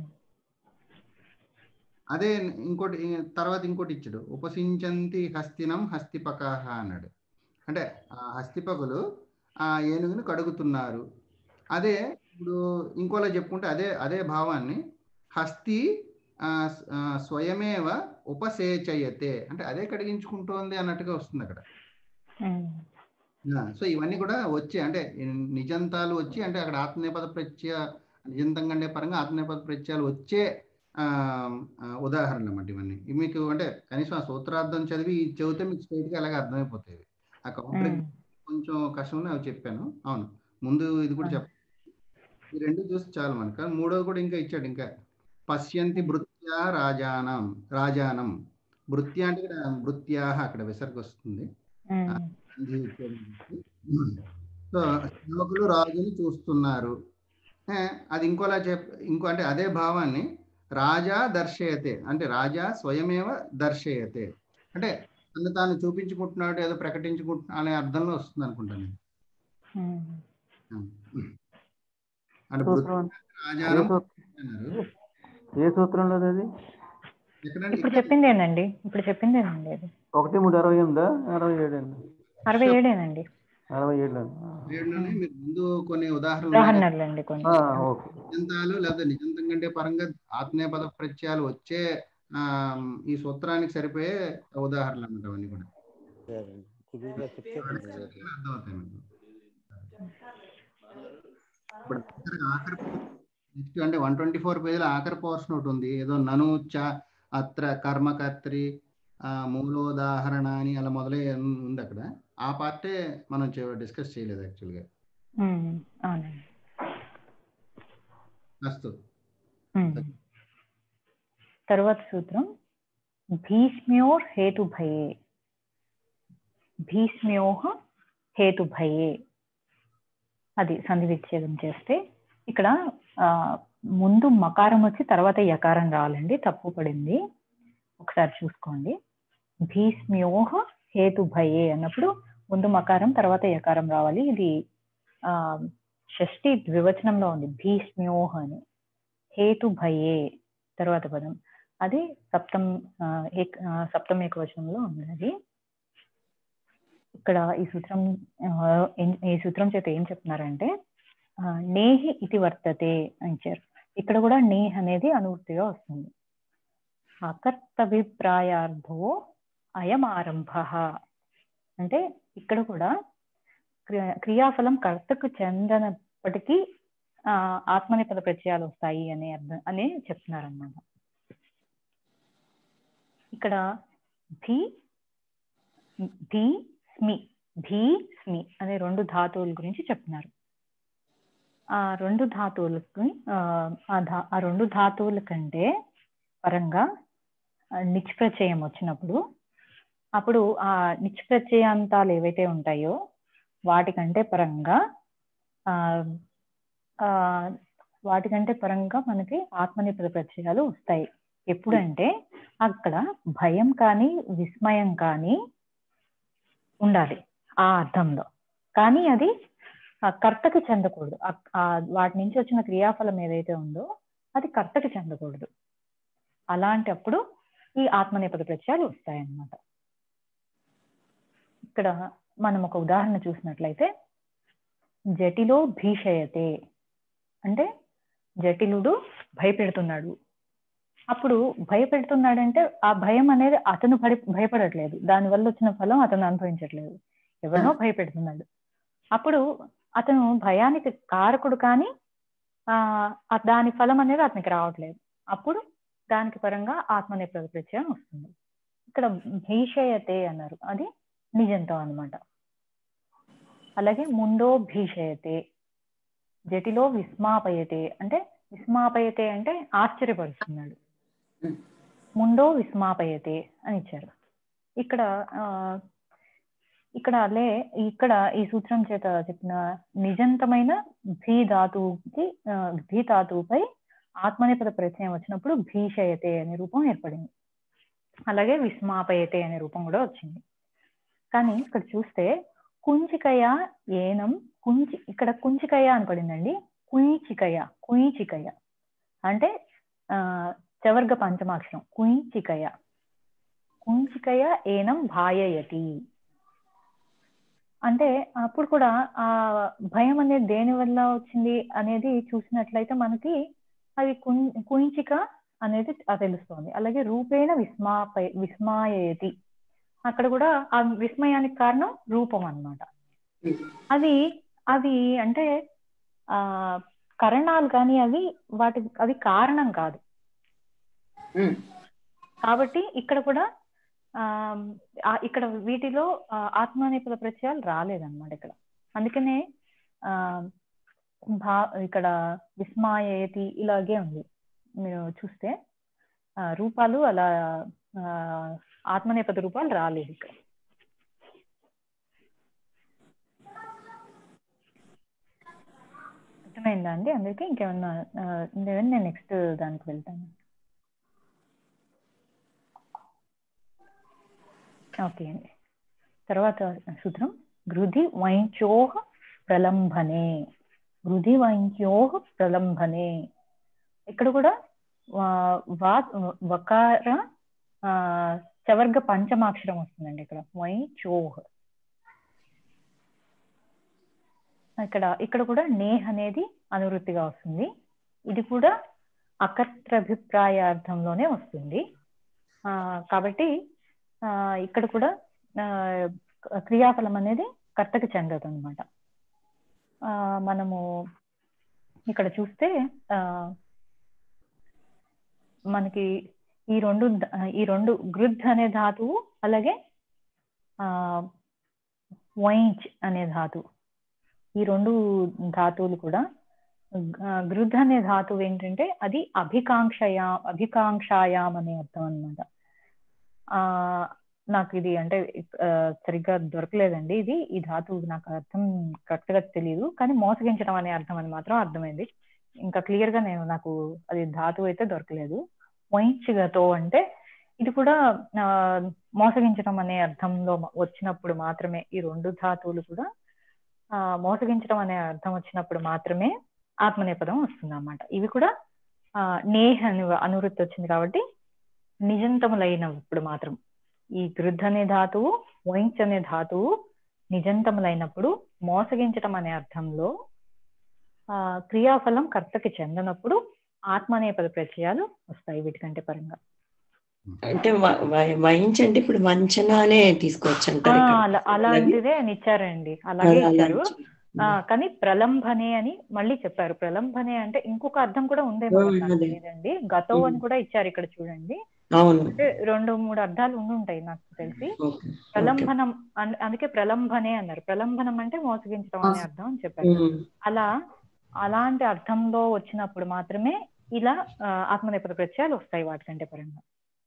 అదే ఇంకోటి తర్వాత ఇంకోటి ఇచ్చాడు ఉపసించంతి హస్తినం హస్తిపకాహ అన్నాడు అంటే ఆ హస్తిపకులు ఆ ఏనుగుని కడుగుతున్నారు అదే ఇప్పుడు ఇంకోలా చెప్పుకుంటే అదే అదే భావాన్ని హస్తి ఆ, స- ఆ, స్వయమేవ ఉపసేచయతే అంటే అదే కడిగించుకుంటోంది అన్నట్టుగా వస్తుంది అక్కడ ఉమ్, ఆ, సో ఇవన్నీ కూడా వచ్చి అంటే ఇన్- నిజంతాలు వచ్చి అంటే అక్కడ ఆత్మనేపద ప్రత్యయ నిజంతం కంటే పరంగా ఆత్మనేపద ప్రత్యయాలు వచ్చే ఆ, ఆ, ఉదాహరణలు అన్నమాట ఇవన్నీ ఇవి మీకు అంటే కనీసం ఆ సూత్రార్థం చదివి ఇది చదివితే మీకు స్ట్రైట్ గా అలాగే అర్థమైపోతాయి ఆ కౌంటర్ ఉమ్, కొంచెం కష్టం అవి చెప్పాను అవును ముందు ఇది కూడా చెప్ప ఈ రెండు చూసి చాలు మనకు కానీ మూడోది కూడా ఇంకా ఇచ్చాడు ఇంకా పశ్యంతి భృత్యా రాజానం రాజానం భృత్య అంటే ఇక్కడ భృత్యా అక్కడ విసర్గ వస్తుంది ఉమ్, సంధి ఇచ్చాడు. సో సేవకులు రాజుని చూస్తున్నారు ఏ, అది ఇంకోలా చెప్ ఇంకో అంటే అదే భావాన్ని రాజా దర్శయతే అంటే రాజా స్వయమేవ దర్శయతే అంటే తను తాను చూపించుకుంటున్నాడు ఏదో ప్రకటించుకుంటున్నా అనే అర్థంలో వస్తుంది అనుకుంటాను నేను. ఉమ్. అంటే సూత్రం ఏ రాజానం సూత్రం అన్నారు ఏ సూత్రంలో అది ఎక్కడంటే ఇప్పుడు చెప్పిందేనండి ఇప్పుడు చెప్పిందేనండి అది ఒకటి మూడు అరవై ఎనిమిదా అరవై ఏడు అండి అరవై ఏడేనండి అరవై ఏడు ఏడులోనే మీరు ముందు కొన్ని ఉదాహరణలు ఉన్నాయి కదా. ఉదాహరణలు అండి కొన్ని ఓకే నిజంతాలు లేదా నిజంతం కంటే పరంగా ఆత్మీయపద ప్రత్యయాలు వచ్చే ఆ, ఈ సూత్రానికి సరిపోయే ఉదాహరణలు అన్నమాట అవన్నీ కూడా అర్థమవుతాయి మీకు ఇప్పుడు ఆఖరి- ఆఖరి నెక్స్ట్ అంటే వన్ ట్వంటీ ఫోర్ పేజీలో ఆఖరి పోర్షన్ ఒకటి ఉంది ఏదో నను చ అత్ర కర్మకర్త్రి ఆ, మూలోదాహరణ అని అలా మొదలై ఉంది అక్కడ ఆ పార్టే మనం డిస్కస్ చేయలేదు యాక్చువల్గా ఉమ్, అవునండి అస్తు ఉమ్. తర్వాత సూత్రం భీష్మ్యోర్ హేతుభయే భీష్మ్యోహ హేతుభయే అది సంధి విచ్ఛేదం చేస్తే ఇక్కడ ఆ, ముందు మకారం వచ్చి తర్వాత యకారం రావాలండి తప్పు పడింది ఒకసారి చూసుకోండి భీష్మ్యోహ హేతుభయే అన్నప్పుడు ముందు మకారం తర్వాత యకారం రావాలి ఇది ఆ షష్ఠి ద్వివచనంలో ఉంది భీష్మ్యోహ అని హేతు భయే తర్వాత పదం అది సప్తం ఆ, ఏక్ ఆ, సప్తం ఏకవచనంలో ఉంది అది ఇక్కడ ఈ సూత్రం ఆ, ఏం- ఈ సూత్రం చేత ఏం చెప్తున్నారంటే ఆ, నేహి ఇది వర్తతే అని ఇచ్చారు ఇక్కడ కూడా నేహ్ అనేది అనువృత్తిగా వస్తుంది అకర్తభిప్రాయార్థో అయం ఆరంభ అంటే ఇక్కడ కూడా క్రియ- క్రియాఫలం కర్తకు చెందనప్పటికీ ఆ, ఆత్మనేపద ప్రత్యయాలు వస్తాయి అనే అర్థం అని చెప్తున్నారు అన్నమాట ఇక్కడ భీ భీ స్మి భీ స్మి అనే రెండు ధాతువుల గురించి చెప్తున్నారు ఆ రెండు ధాతువులకు ఆ, ఆ ధా ఆ రెండు ధాతువుల కంటే పరంగా ఆ, నిచ్ ప్రత్యయం వచ్చినప్పుడు అప్పుడు ఆ నిచ్ ప్రత్యయాంతాలు ఏవైతే ఉంటాయో వాటికంటే పరంగా ఆ ఆ, వాటికంటే పరంగా మనకి ఆత్మనిపద ప్రత్యయాలు వస్తాయి ఎప్పుడంటే అక్కడ భయం కానీ విస్మయం కానీ ఉండాలి ఆ అర్థంలో కానీ అది ఆ కర్తకి చెందకూడదు ఆ- ఆ వాటి నుంచి వచ్చిన క్రియాఫలం ఏదైతే ఉందో అది కర్తకి చెందకూడదు అలాంటి అప్పుడు ఈ ఆత్మనేపథ ప్రత్యయాలు వస్తాయన్నమాట ఇక్కడ మనం ఒక ఉదాహరణ చూసినట్లయితే జటిలో భీషయతే అంటే జటిలుడు భయపెడుతున్నాడు అప్పుడు భయపెడుతున్నాడంటే ఆ భయం అనేది అతను భయ భయపడట్లేదు దానివల్ల వచ్చిన ఫలం అతను అనుభవించట్లేదు ఎవరినో భయపెడుతున్నాడు అప్పుడు అతను భయానికి కారకుడు కానీ ఆ ఆ దాని ఫలం అనేది అతనికి రావట్లేదు అప్పుడు దానికి పరంగా ఆత్మనేపథ ప్రత్యయం వస్తుంది ఇక్కడ భీషయతే అన్నారు అది నిజంతో అన్నమాట అలాగే ముండో భీషయతే జటిలో విస్మాపయతే అంటే విస్మాపయతే అంటే ఆశ్చర్యపరుస్తున్నాడు ముండో విస్మాపయతే అని ఇచ్చారు ఇక్కడ ఆ ఇక్కడ అలే ఇక్కడ ఈ సూత్రం చేత చెప్పిన నిజంతమైన భీ ధాతువుకి ఆ, భీ ధాతువుపై ఆత్మనేపద ప్రత్యయం వచ్చినప్పుడు భీషయతే అనే రూపం ఏర్పడింది అలాగే విస్మాపయతే అనే రూపం కూడా వచ్చింది కానీ ఇక్కడ చూస్తే కుంచికయ ఏనం కుంచి ఇక్కడ కుంచికయ అని పడిందండి కుయిచికయ కుయిచికయ అంటే ఆ చవర్గ పంచమాక్షరం కుయించికయ కుంచికయ ఏనం భాయయతి అంటే అప్పుడు కూడా ఆ భయం అనేది దేని వల్ల వచ్చింది అనేది చూసినట్లయితే మనకి అది కుం- కుయించిక అనేది ఆ తెలుస్తోంది అలాగే రూపేణ విస్మాపయ విస్మాయతి అక్కడ కూడా ఆ విస్మయానికి కారణం రూపం అన్నమాట అది అవి అంటే ఆ కరణాలు కానీ అవి వాటి అవి కారణం కాదు కాబట్టి ఇక్కడ కూడా ఆ ఆ, ఇక్కడ వీటిలో ఆ, ఆత్మనేపథ ప్రత్యయాలు రాలేదన్నమాట ఇక్కడ అందుకనే ఆ భా ఇక్కడ విస్మాయేతి ఇలాగే ఉంది మీరు చూస్తే ఆ, రూపాలు అలా ఆ, ఆత్మనేపథ రూపాలు రాలేదు ఇక్కడ అర్థమైందా అండి అందుకే ఇంకేమన్నా ఆ, లేదంటే నేను నెక్స్ట్ దానికి వెళ్తాను ఓకే అండి తర్వాత సూత్రం గృధి వైంచోహ ప్రలంభనే గృధి వైంచోహ ప్రలంభనే ఇక్కడ కూడా వా- వా వకార ఆ, చవర్గ పంచమాక్షరం వస్తుందండి ఇక్కడ వైంచోహ్ ఇక్కడ ఇక్కడ కూడా నేహ్ అనేది అనువృత్తిగా వస్తుంది ఇది కూడా అకర్త్రభిప్రాయార్థంలోనే వస్తుంది ఆ, కాబట్టి ఆ, ఇక్కడ కూడా ఆ, క్రియాఫలం అనేది కర్తకి చెందదు అనమాట మనము ఇక్కడ చూస్తే ఆ, మనకి ఈ రెండు ద- ఈ రెండు గృద్ అనే ధాతువు అలాగే ఆ వైంచ్ అనే ధాతువు ఈ రెండు ధాతువులు కూడా ఆ, గృద్ అనే ధాతువు ఏంటంటే అది అభికాంక్షయా అభికాంక్షాయాం అనే అర్థం అన్నమాట ఆ నాకు ఇది అంటే ఆ, సరిగ్గా దొరకలేదండి ఇది ఈ ధాతువు నాకు అర్థం కరెక్ట్ గా తెలియదు కానీ మోసగించడం అనే అర్థం అని మాత్రం అర్థమైంది ఇంకా క్లియర్ గా నేను నాకు అది ధాతువు అయితే దొరకలేదు మొయించిగతో అంటే ఇది కూడా ఆ, మోసగించడం అనే అర్థంలో మ- వచ్చినప్పుడు మాత్రమే ఈ రెండు ధాతువులు కూడా ఆ మోసగించడం అనే అర్థం వచ్చినప్పుడు మాత్రమే ఆత్మనేపదం వస్తుంది అన్నమాట ఇవి కూడా ఆ నేహ్ అని అనువృత్తి వచ్చింది కాబట్టి నిజంతములైనప్పుడు మాత్రం ఈ గృద్ధ అనే ధాతువు వైంచ్ అనే ధాతువు నిజంతములైనప్పుడు మోసగించటం అనే అర్థంలో ఆ క్రియాఫలం కర్తకి చెందనప్పుడు ఆత్మనేపద ప్రత్యయాలు వస్తాయి వీటికంటే పరంగా అంటే వ- వ- వహించండి ఇప్పుడు వంచన అనే తీసుకోవచ్చు ఆ, అంటారు ఇక్కడ. అలా అలాంటిదే అని ఇచ్చారండి అలాగే అలా- అలా ఇచ్చారు ఇచ్చారు. ఆ కానీ ప్రలంభనే అని మళ్ళీ చెప్పారు ప్రలంభనే అంటే ఇంకొక అర్థం కూడా ఉందేమో ఉమ్, నాకు అదే. తెలియదండి గతో అని ఉమ్. కూడా ఇచ్చారు ఇక్కడ చూడండి అవును అంటే రెండు మూడు అర్థాలు ఉండుంటాయి నాకు తెలిసి ఓకే ఓకే. ప్రలంభనం అన్- అందుకే ప్రలంభనే అన్నారు ప్రలంభనం అంటే మోసగించడం అనే అర్థం అని చెప్పారు ఉమ్. అలా అలాంటి అర్థంలో వచ్చినప్పుడు మాత్రమే ఇలా ఆ, ఆత్మనేపథ ప్రత్యయాలు వస్తాయి వాటికంటే పరంగా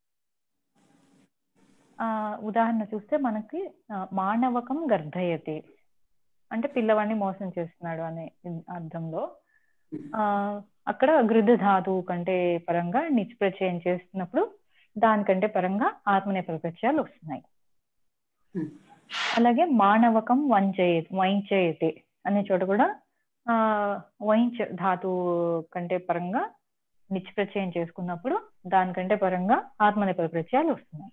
ఆ ఉదాహరణ చూస్తే మనకి ఆ, మానవకం గర్ధయతే అంటే పిల్లవాడిని మోసం చేస్తున్నాడు అనే అర్థంలో ఆ అక్కడ గృధ ధాతువు కంటే పరంగా నిచ్ ప్రత్యయం చేస్తున్నప్పుడు దానికంటే పరంగా ఆత్మనేపథ ప్రత్యయాలు వస్తున్నాయి Hmm. అలాగే మానవకం వంచయ వైంచయతే అనే చోట కూడా ఆ వైంచ్ ధాతువు కంటే పరంగా నిచ్ ప్రత్యయం చేసుకున్నప్పుడు దానికంటే పరంగా ఆత్మనేపథ ప్రత్యయాలు వస్తున్నాయి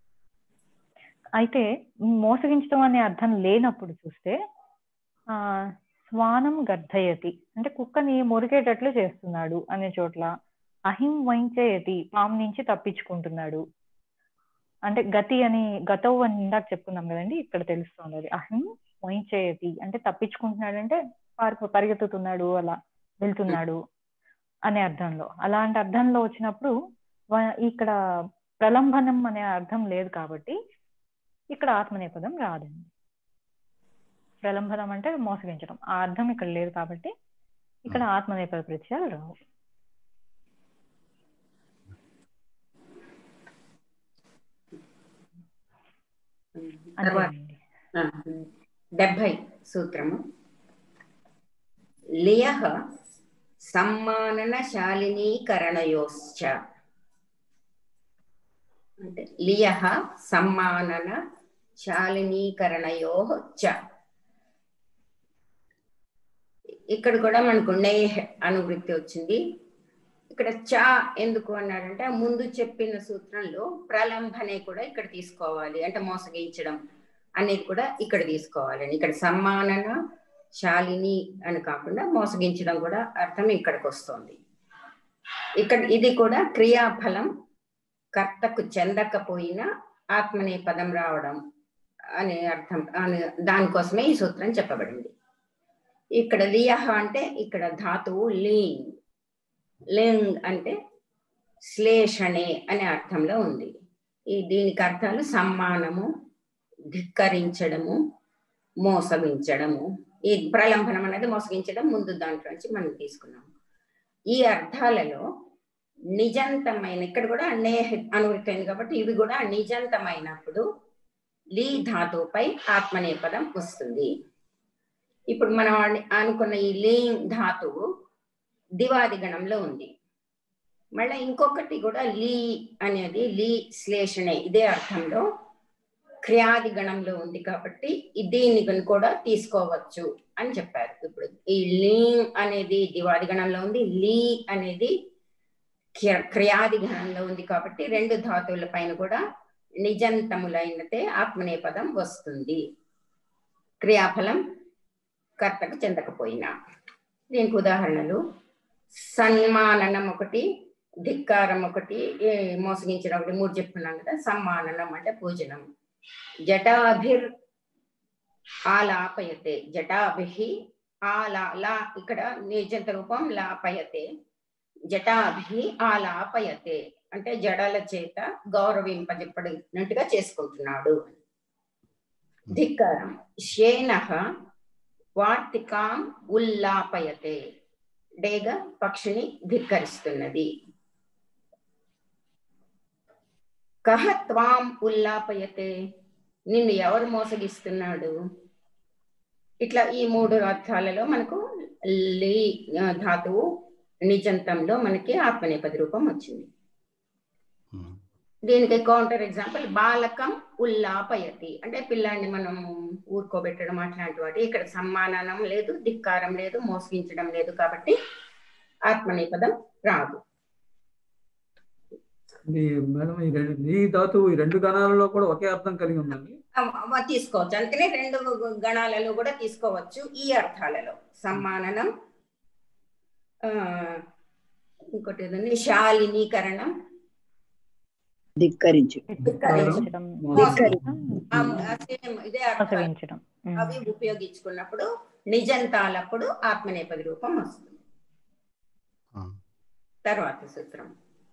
అయితే మోసగించడం అనే అర్థం లేనప్పుడు చూస్తే ఆ స్వానం గర్ధయతి అంటే కుక్కని మురిగేటట్లు చేస్తున్నాడు అనే చోట్ల అహిం వైంచయతి పాము నుంచి తప్పించుకుంటున్నాడు అంటే గతి అని గతవు అని ఇందాక చెప్పుకున్నాం కదండి ఇక్కడ తెలుస్తుంది అది అహిం వైంచయతి అంటే తప్పించుకుంటున్నాడు అంటే పారి పరిగెత్తుతున్నాడు అలా వెళ్తున్నాడు అనే అర్థంలో అలాంటి అర్థంలో వచ్చినప్పుడు వ- ఇక్కడ ప్రలంబనం అనే అర్థం లేదు కాబట్టి ఇక్కడ ఆత్మనేపదం రాదండి ప్రలంబనం అంటే మోసగించడం ఆ అర్థం ఇక్కడ లేదు కాబట్టి ఇక్కడ ఆత్మనేపద ప్రత్యయాలు రావు తర్వాత అంతేనండి ఆ, డెబ్భై సూత్రము లియ సమ్మానన శాలినీకరణయోశ్చ అంటే లియ సమ్మానన శాలినీకరణయో చ ఇక్కడ కూడా మనకు నే అనువృత్తి వచ్చింది ఇక్కడ చ ఎందుకు అన్నాడంటే ముందు చెప్పిన సూత్రంలో ప్రలంభనే కూడా ఇక్కడ తీసుకోవాలి అంటే మోసగించడం అనేది కూడా ఇక్కడ తీసుకోవాలని ఇక్కడ సమ్మానన శాలిని అని కాకుండా మోసగించడం కూడా అర్థం ఇక్కడికి వస్తుంది ఇక్కడ ఇది కూడా క్రియాఫలం కర్తకు చెందకపోయినా ఆత్మనే పదం రావడం అనే అర్థం అనే దానికోసమే ఈ సూత్రం చెప్పబడింది ఇక్కడ లియహ అంటే ఇక్కడ ధాతువు లీంగ్ లింగ్ అంటే శ్లేషణే అనే అర్థంలో ఉంది ఈ దీనికి అర్థాలు సమ్మానము ధిక్కరించడము మోసగించడము ఈ ప్రలంబనం అనేది మోసగించడం ముందు దాంట్లో నుంచి మనం తీసుకున్నాం ఈ అర్థాలలో నిజంతమైన ఇక్కడ కూడా నే అనువృత్తమైంది కాబట్టి ఇవి కూడా నిజంతమైనప్పుడు లీ ధాతువుపై ఆత్మనేపదం వస్తుంది ఇప్పుడు మనం అను- అనుకున్న ఈ లీ ధాతువు దివాది గణంలో ఉంది మళ్ళీ ఇంకొకటి కూడా లీ అనేది లీ శ్లేషణే ఇదే అర్థంలో క్రియాది గణంలో ఉంది కాబట్టి ఈ దీన్ని గనుక కూడా తీసుకోవచ్చు అని చెప్పారు ఇప్పుడు ఈ లీ అనేది దివాది గణంలో ఉంది లీ అనేది క్రియ- క్రియాది గణంలో ఉంది కాబట్టి రెండు ధాతువుల పైన కూడా నిజంతములైనతే ఆత్మనేపదం వస్తుంది క్రియాఫలం కర్తకు చెందకపోయినా దీనికి ఉదాహరణలు సన్మాననం ఒకటి ధిక్కారం ఒకటి ఏ మోసగించడం ఒకటి మూడు చెప్పుకున్నాం కదా సమ్మాననం అంటే పూజనం జటాభిర్ ఆలాపయతే జటాభి ఆలా లా ఇక్కడ నిజంత రూపం లాపయతే జటాభి ఆలాపయతే అంటే జడల చేత గౌరవింపజెప్పడినట్టుగా చేసుకుంటున్నాడు ధిక్కారం శేన వార్తికాం ఉల్లాపయతే డేగ పక్షిని ధిక్కరిస్తున్నది కహ త్వాం ఉల్లాపయతే నిన్ను ఎవరు మోసగిస్తున్నాడు ఇట్లా ఈ మూడు అర్థాలలో మనకు లీ ఆ, ధాతువు నిజంతంలో మనకి ఆత్మనేపది రూపం వచ్చింది దీనికి కౌంటర్ ఎగ్జాంపుల్ బాలకం ఉల్లాపయతి అంటే పిల్లాన్ని మనం ఊరుకోబెట్టడం అట్లాంటి వాటి ఇక్కడ సమ్మానం లేదు ధిక్కారం లేదు మోసగించడం లేదు కాబట్టి ఆత్మనేపదం రాదు ఈ మేడం ఈ రెండు ఈ ధాతువు ఈ రెండు గణాలలో కూడా ఒకే అర్థం కలిగి ఉందండి అవ- అవ తీసుకోవచ్చు అందుకనే రెండు గణాలలో కూడా తీసుకోవచ్చు ఈ అర్థాలలో సమ్మాననం ఆ, ఇంకోటి ఏదండి శాలినీకరణం ధిక్కరించు ధిక్కరించడం మోసగించడం. ఆ, ఆ same ఇదే అర్థాలు మోసగించడం ఉమ్. అవి ఉపయోగించుకున్నప్పుడు నిజంతాలప్పుడు ఆత్మనేపది రూపం వస్తుంది తర్వాత సూత్రం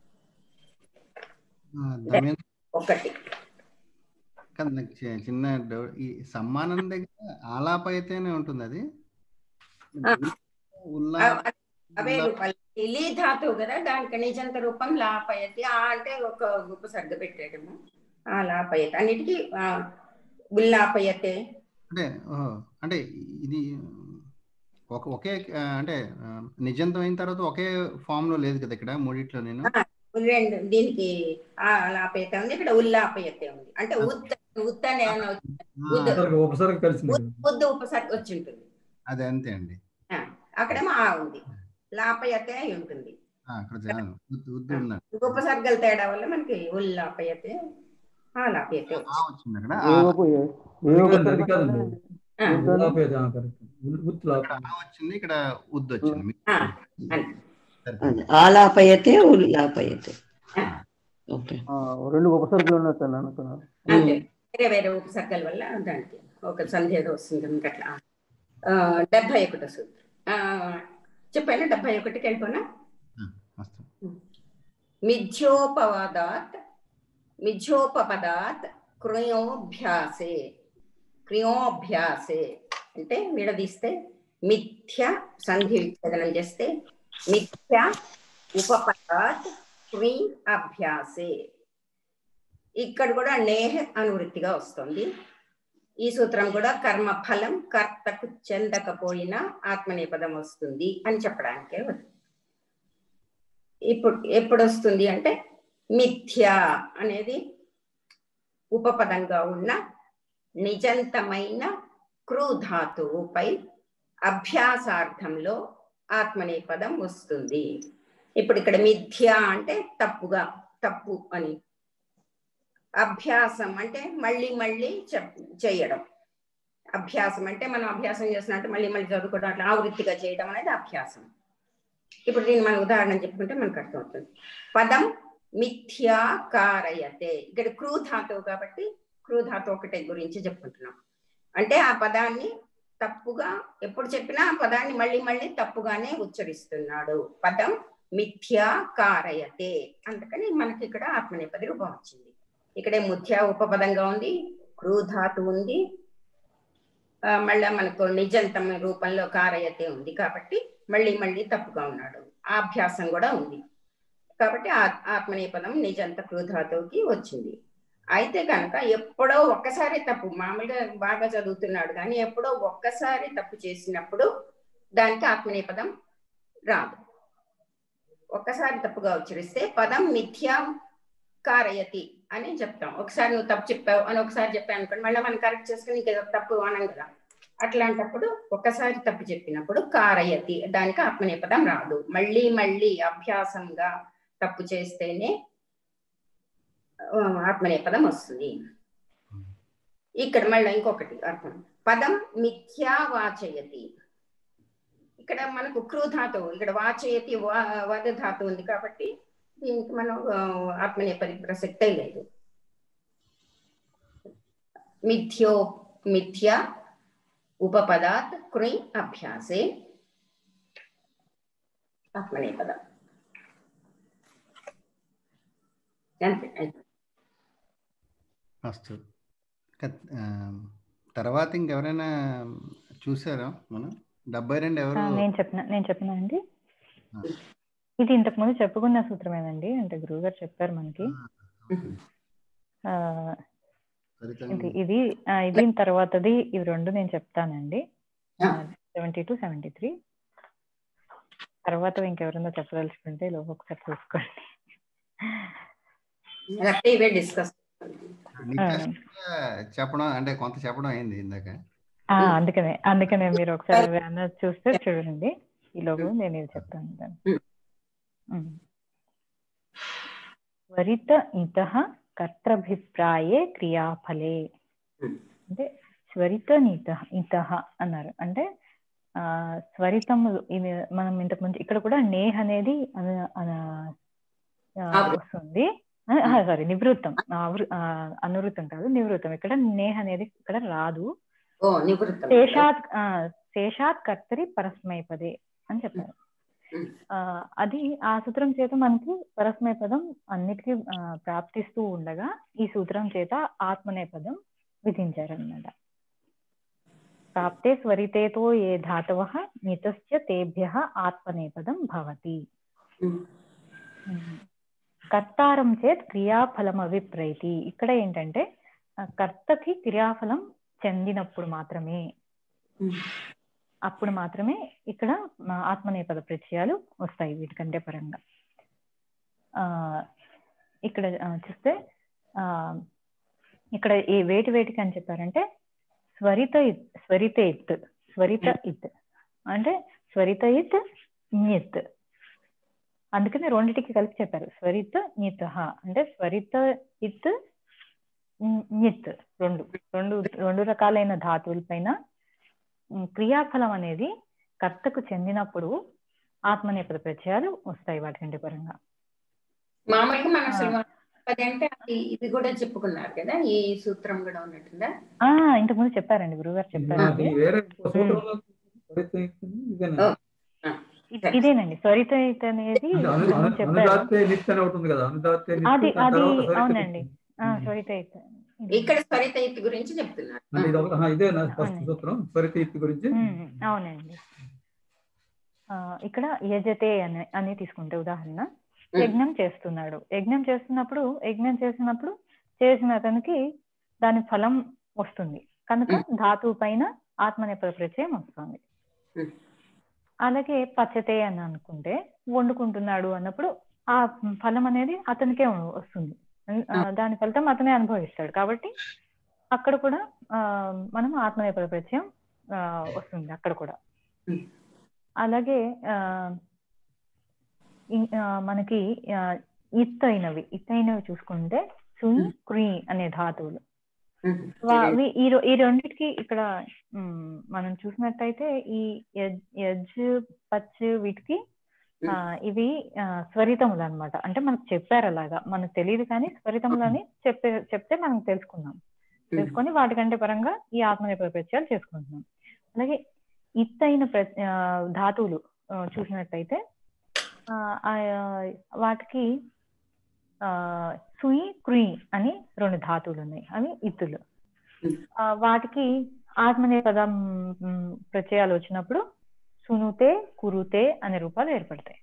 ఆ, దమయంతి ఒకటి కదా నాకు చి- చిన్న డౌట్ ఈ సమ్మానం దగ్గర ఆలాప అయితేనే ఉంటుంది అది ఆ. ఉల్లా అ- అ- అవే రూపాలు ఇలీ ధాతువు కదా దానికి నిజంత రూపం లాపయతి ఆ అంటే ఒక ఉపసర్గ పెట్టేయడము ఆ లాపయతి అన్నిటికీ ఆ, ఉల్లాపయతే అంటే ఓహో, అంటే ఇది ఒక ఒకే ఆ, అంటే ఆ, నిజంతం అయిన తర్వాత ఒకే ఫామ్ లో లేదు కదా ఇక్కడ మూడిట్లో నేను ఆ, రెండు దీనికి ఆ లాపయత ఉంది ఇక్కడ ఉల్లాపయతే ఉంది అంటే ఉత్త ఉత్త అని ఏమన్నా వచ్చి- ఉద్ద ఉపసర్గ ఉపసర్గ కలిసింది ఉద్- ఉద్ద ఉపసర్గ వచ్చి ఉంటుంది అది అంతే అండి ఆ, అక్కడేమో ఆ ఉంది లాపయతే అయి ఉంటుంది ఆ, అక్కడ జా- ఉద్దు ఉద్దు ఉందండి ఉపసర్గల తేడా వల్ల మనకి ఉల్లాపయతే ఆ లాపయతే ఆ వచ్చింది అక్కడ ఏ ఆ ఉప- ఏ- ఏ అది కాదండి, ఉపసర్గ అది కాదండి ఆ, ఉల్లాపేద కరెక్ట్ ఉత్ ఇక్కడ లాప ఆ వచ్చింది ఇక్కడ ఉద్దు వచ్చింది ఆ, అంతే. అది ఆలాపయతే ఉల్లాపయతే ఆ, ఓకే ఆ, రెండు ఉపసర్గలు ఉన్నట్టు అని అనుకున్నాను అంతే వేరే వేరే ఉపసర్గల వల్ల దానికి ఒక సంధి ఏదో వస్తుంది కనుక అట్లా ఆ, డెబ్బై ఒకటో సూత్రం ఆ, చెప్పాను డెబ్బై ఒకటికి వెళ్ళిపోనా వస్తుంది మిథ్యోపవాదాత్ మిథ్యోపపదాత్ క్రియోభ్యాసే క్రియోభ్యాసే అంటే విడదీస్తే మిథ్య సంధి విచ్ఛేదనం చేస్తే మిథ్య ఉపపదాత్ క్రి అభ్యాసే ఇక్కడ కూడా నేహ అనువృత్తిగా వస్తుంది ఈ సూత్రం కూడా కర్మ ఫలం కర్తకు చెందకపోయినా ఆత్మనేపదం వస్తుంది అని చెప్పడానికే ఉంది. ఇప్పుడు ఎప్పుడు వస్తుంది అంటే మిథ్య అనేది ఉపపదంగా ఉన్న నిజంతమైన క్రూధాతువుపై అభ్యాసార్థంలో ఆత్మనేపదం వస్తుంది ఇప్పుడు ఇక్కడ మిథ్య అంటే తప్పుగా తప్పు అని అభ్యాసం అంటే మళ్ళీ మళ్ళీ చెప్ చేయడం అభ్యాసం అంటే మనం అభ్యాసం చేస్తున్నట్టు మళ్ళీ మళ్ళీ చదువుకోవడం అట్లా ఆవృత్తిగా చేయడం అనేది అభ్యాసం ఇప్పుడు దీన్ని మనం ఉదాహరణ చెప్పుకుంటే మనకు అర్థమవుతుంది పదం మిథ్యా కారయతే ఇక్కడ క్రూధాతువు కాబట్టి క్రూధాతు ఒకటే గురించి చెప్పుకుంటున్నాం అంటే ఆ పదాన్ని తప్పుగా ఎప్పుడు చెప్పినా ఆ పదాన్ని మళ్ళీ మళ్ళీ తప్పుగానే ఉచ్చరిస్తున్నాడు పదం మిథ్యా కారయతే అందుకని మనకి ఇక్కడ ఆత్మనేపది రూపం వచ్చింది ఇక్కడే ముథ్యా ఉపపదంగా ఉంది క్రూధాతు ఉంది ఆ, మళ్ళా మనకు నిజంతం రూపంలో కారయతే ఉంది కాబట్టి మళ్ళీ మళ్ళీ తప్పుగా ఉన్నాడు ఆ అభ్యాసం కూడా ఉంది కాబట్టి ఆ- ఆత్మనేపదం నిజంత క్రూధాతువుకి వచ్చింది అయితే కనుక ఎప్పుడో ఒక్కసారి తప్పు మామూలుగా బాగా చదువుతున్నాడు కానీ ఎప్పుడో ఒక్కసారి తప్పు చేసినప్పుడు దానికి ఆత్మనేపదం రాదు ఒక్కసారి తప్పుగా ఉచ్చరిస్తే పదం మిథ్యా కారయతి అని చెప్తాం ఒకసారి నువ్వు తప్పు చెప్పావు అని ఒకసారి చెప్పాను అనుకోండి మళ్ళీ మనం కరెక్ట్ చేసుకుని ఇంకేదో తప్పు అనం కదా అట్లాంటప్పుడు ఒక్కసారి తప్పు చెప్పినప్పుడు కారయతి దానికి ఆత్మనేపదం రాదు మళ్ళీ మళ్ళీ అభ్యాసంగా తప్పు చేస్తేనే ఆ, ఆత్మనేపదం వస్తుంది ఇక్కడ మళ్ళీ ఇంకొకటి అర్థం పదం మిథ్యా వాచయతి ఇక్కడ మనకు క్రూ ధాతువు ఇక్కడ వాచయతి వా- వద ధాతువు ఉంది కాబట్టి దీనికి మనం ఆ, ఆత్మనేపది ప్రసక్తే లేదు మిథ్యో మిథ్య ఉపపదాత్ కృయ్ అభ్యాసే ఆత్మనేపదం అంతే అయిపోయింది. ఫస్ట్ తర్వాత ఇంకెవరైనా చూసారా మనం డెబ్బై రెండు ఎవరు ఆ, నేను చెప్పిన నేను చెప్పిన అండి ఆ. ఇది ఇంతకు ముందు చెప్పుకున్న సూత్రమేనండి అంటే గురువు గారు చెప్పారు మనకి ఆ, ఫలితం ఇది ఇది ఆ, ఇది తర్వాతది ఇవి రెండు నేను చెప్తానండి సెవెంటీ టు సెవెంటీ త్రీ తర్వాత ఇంకెవరైనా చెప్పదలుచుకుంటే లోపు ఒకసారి చూసుకోండి లేకపోతే ఇవే డిస్కస్ నిత్యాసంగా చెప్పడం అంటే కొంత చెప్పడం అయింది ఇందాక ఆ, అందుకనే అందుకనే మీరు ఒకసారి ఏమైనా చూస్తే చూడండి ఈ లోపు నేను ఇది చెప్తాను దాన్ని. ఉమ్. త్వరిత ఇత కర్తృభిప్రాయే క్రియాఫలే అంటే స్వరిత నీత ఇత అన్నారు అంటే ఆ స్వరితము ఇది మనం ఇంతకు ముందు ఇక్కడ కూడా నేహ్ అనేది అన- అన- ఆ, వస్తుంది సారీ నివృత్తం ఆ, అవృ- ఆ, అనువృత్తం కాదు నివృత్తం ఇక్కడ నేహ్ అనేది ఇక్కడ రాదు ఓ నివృత్తం శేషాత్ ఆ, శేషాత్ కర్తరి పరస్మైపదే అని చెప్పారు ఆ, అది ఆ సూత్రం చేత మనకి పరస్మైపదం అన్నిటికీ ఆ, ప్రాప్తిస్తూ ఉండగా ఈ సూత్రం చేత ఆత్మనేపదం విధించారన్నమాట ప్రాప్తే స్వరితేతో ఏ ధాతవ మితశ్చ తేభ్య ఆత్మనేపదం భవతి ఉమ్. కర్తారం చేత్ క్రియాఫలం అభిప్రైతి ఇక్కడ ఏంటంటే ఆ, కర్తకి క్రియాఫలం చెందినప్పుడు మాత్రమే అప్పుడు మాత్రమే ఇక్కడ ఆ, ఆత్మనేపద ప్రత్యయాలు వస్తాయి వీటికంటే పరంగా ఆ ఇక్కడ ఆ, చూస్తే ఆ ఇక్కడ ఈ వేటి వేటికి అని చెప్పారంటే స్వరిత ఇత్ స్వరిత ఇత్ స్వరిత ఇత్ అంటే స్వరిత ఇత్ ఞిత్ అందుకని రెండిటికి కలిపి చెప్పారు స్వరిత ఞిత్ అంటే స్వరిత ఇత్ ఞిత్ రెండు రెండు రెండు రకాలైన ధాతువుల పైన ఉమ్, క్రియాఫలం అనేది కర్తకు చెందినప్పుడు ఆత్మనేపథ ప్రత్యయాలు వస్తాయి వాటికంటే పరంగా మామూలుగా మనం అసలు ఆ. పది అంటే అది ఇది కూడా చెప్పుకున్నారు కదా ఈ సూత్రం కూడా ఉన్నట్టుందా ఆ ఇంతకుముందు చెప్పారండి గురుగారు చెప్పారు అది అది. వేరే సూత్రంలో పరిస్థితి ఇదేనా ఇ- ఇదేనండి స్వరిత ఇత్ అనేది అంటే అను ఇంతకుముందు అను- చెప్పారు అనుదాత్తే నిత్య అని ఒకటి ఉంది కదా అనుదాత్తే నిత్య అది దాని అది తర్వాత సరిత అవునండి నిత్య. ఆ, ఉమ్. స్వరిత ఇత్ ఇక్కడ స్వరిత ఇత్ గురించి చెప్తున్నారు అంటే ఇది ఒక- ఆహా, ఇదే నా ఫస్ట్ అవునండి. సూత్రం స్వరిత ఇత్తి గురించి ఉమ్, అవునండి ఆ, ఇక్కడ యజతే అని అని తీసుకుంటే ఉదాహరణ యజ్ఞం చేస్తున్నాడు యజ్ఞం చేస్తున్నప్పుడు యజ్ఞం చేసినప్పుడు చేసిన అతనికి దాని ఫలం వస్తుంది కనుక ధాతువు పైన ఆత్మనేపథ ప్రత్యయం వస్తుంది ఉమ్. అలాగే పచ్చతే అని అనుకుంటే వండుకుంటున్నాడు అన్నప్పుడు ఆ ఫలం అనేది అతనికే వస్తుంది ఆ, దాని ఫలితం అతనే అనుభవిస్తాడు కాబట్టి అక్కడ కూడా ఆ, మనం ఆత్మనేపథ ప్రత్యయం ఆ, వస్తుంది అక్కడ కూడా ఉమ్. అలాగే ఆ, ఇం- ఆ, మనకి ఆ, ఇత్ అయినవి ఇత్ అయినవి చూసుకుంటే సున్ క్రీ అనే ధాతువులు ఉమ్. వా- వి- ఈ రొ- ఈ రెండిటికి ఇక్కడ మ్, మనం చూసినట్టయితే ఈ యజ్ యజ్ పచ్ వీటికి ఆ, ఇవి ఆ, స్వరితములు అన్నమాట అంటే మనకు చెప్పారు అలాగా మనకు తెలియదు కానీ స్వరితములని చెప్పే చెప్తే మనం తెలుసుకున్నాం తెలుసుకొని వాటికంటే పరంగా ఈ ఆత్మనేపథ ప్రత్యయాలు చేసుకుంటున్నాం అలాగే ఇత్తైన ప్ర- ఆ, ధాతువులు ఆ, చూసినట్టయితే ఆ, ఆ, వాటికి ఆ సుయి క్రీ అని రెండు ధాతువులు ఉన్నాయి అవి ఇత్తులు ఆ, వాటికి ఆత్మనేపదం మ్, ప్రత్యయాలు వచ్చినప్పుడు సునుతే కురుతే అనే రూపాలు ఏర్పడతాయి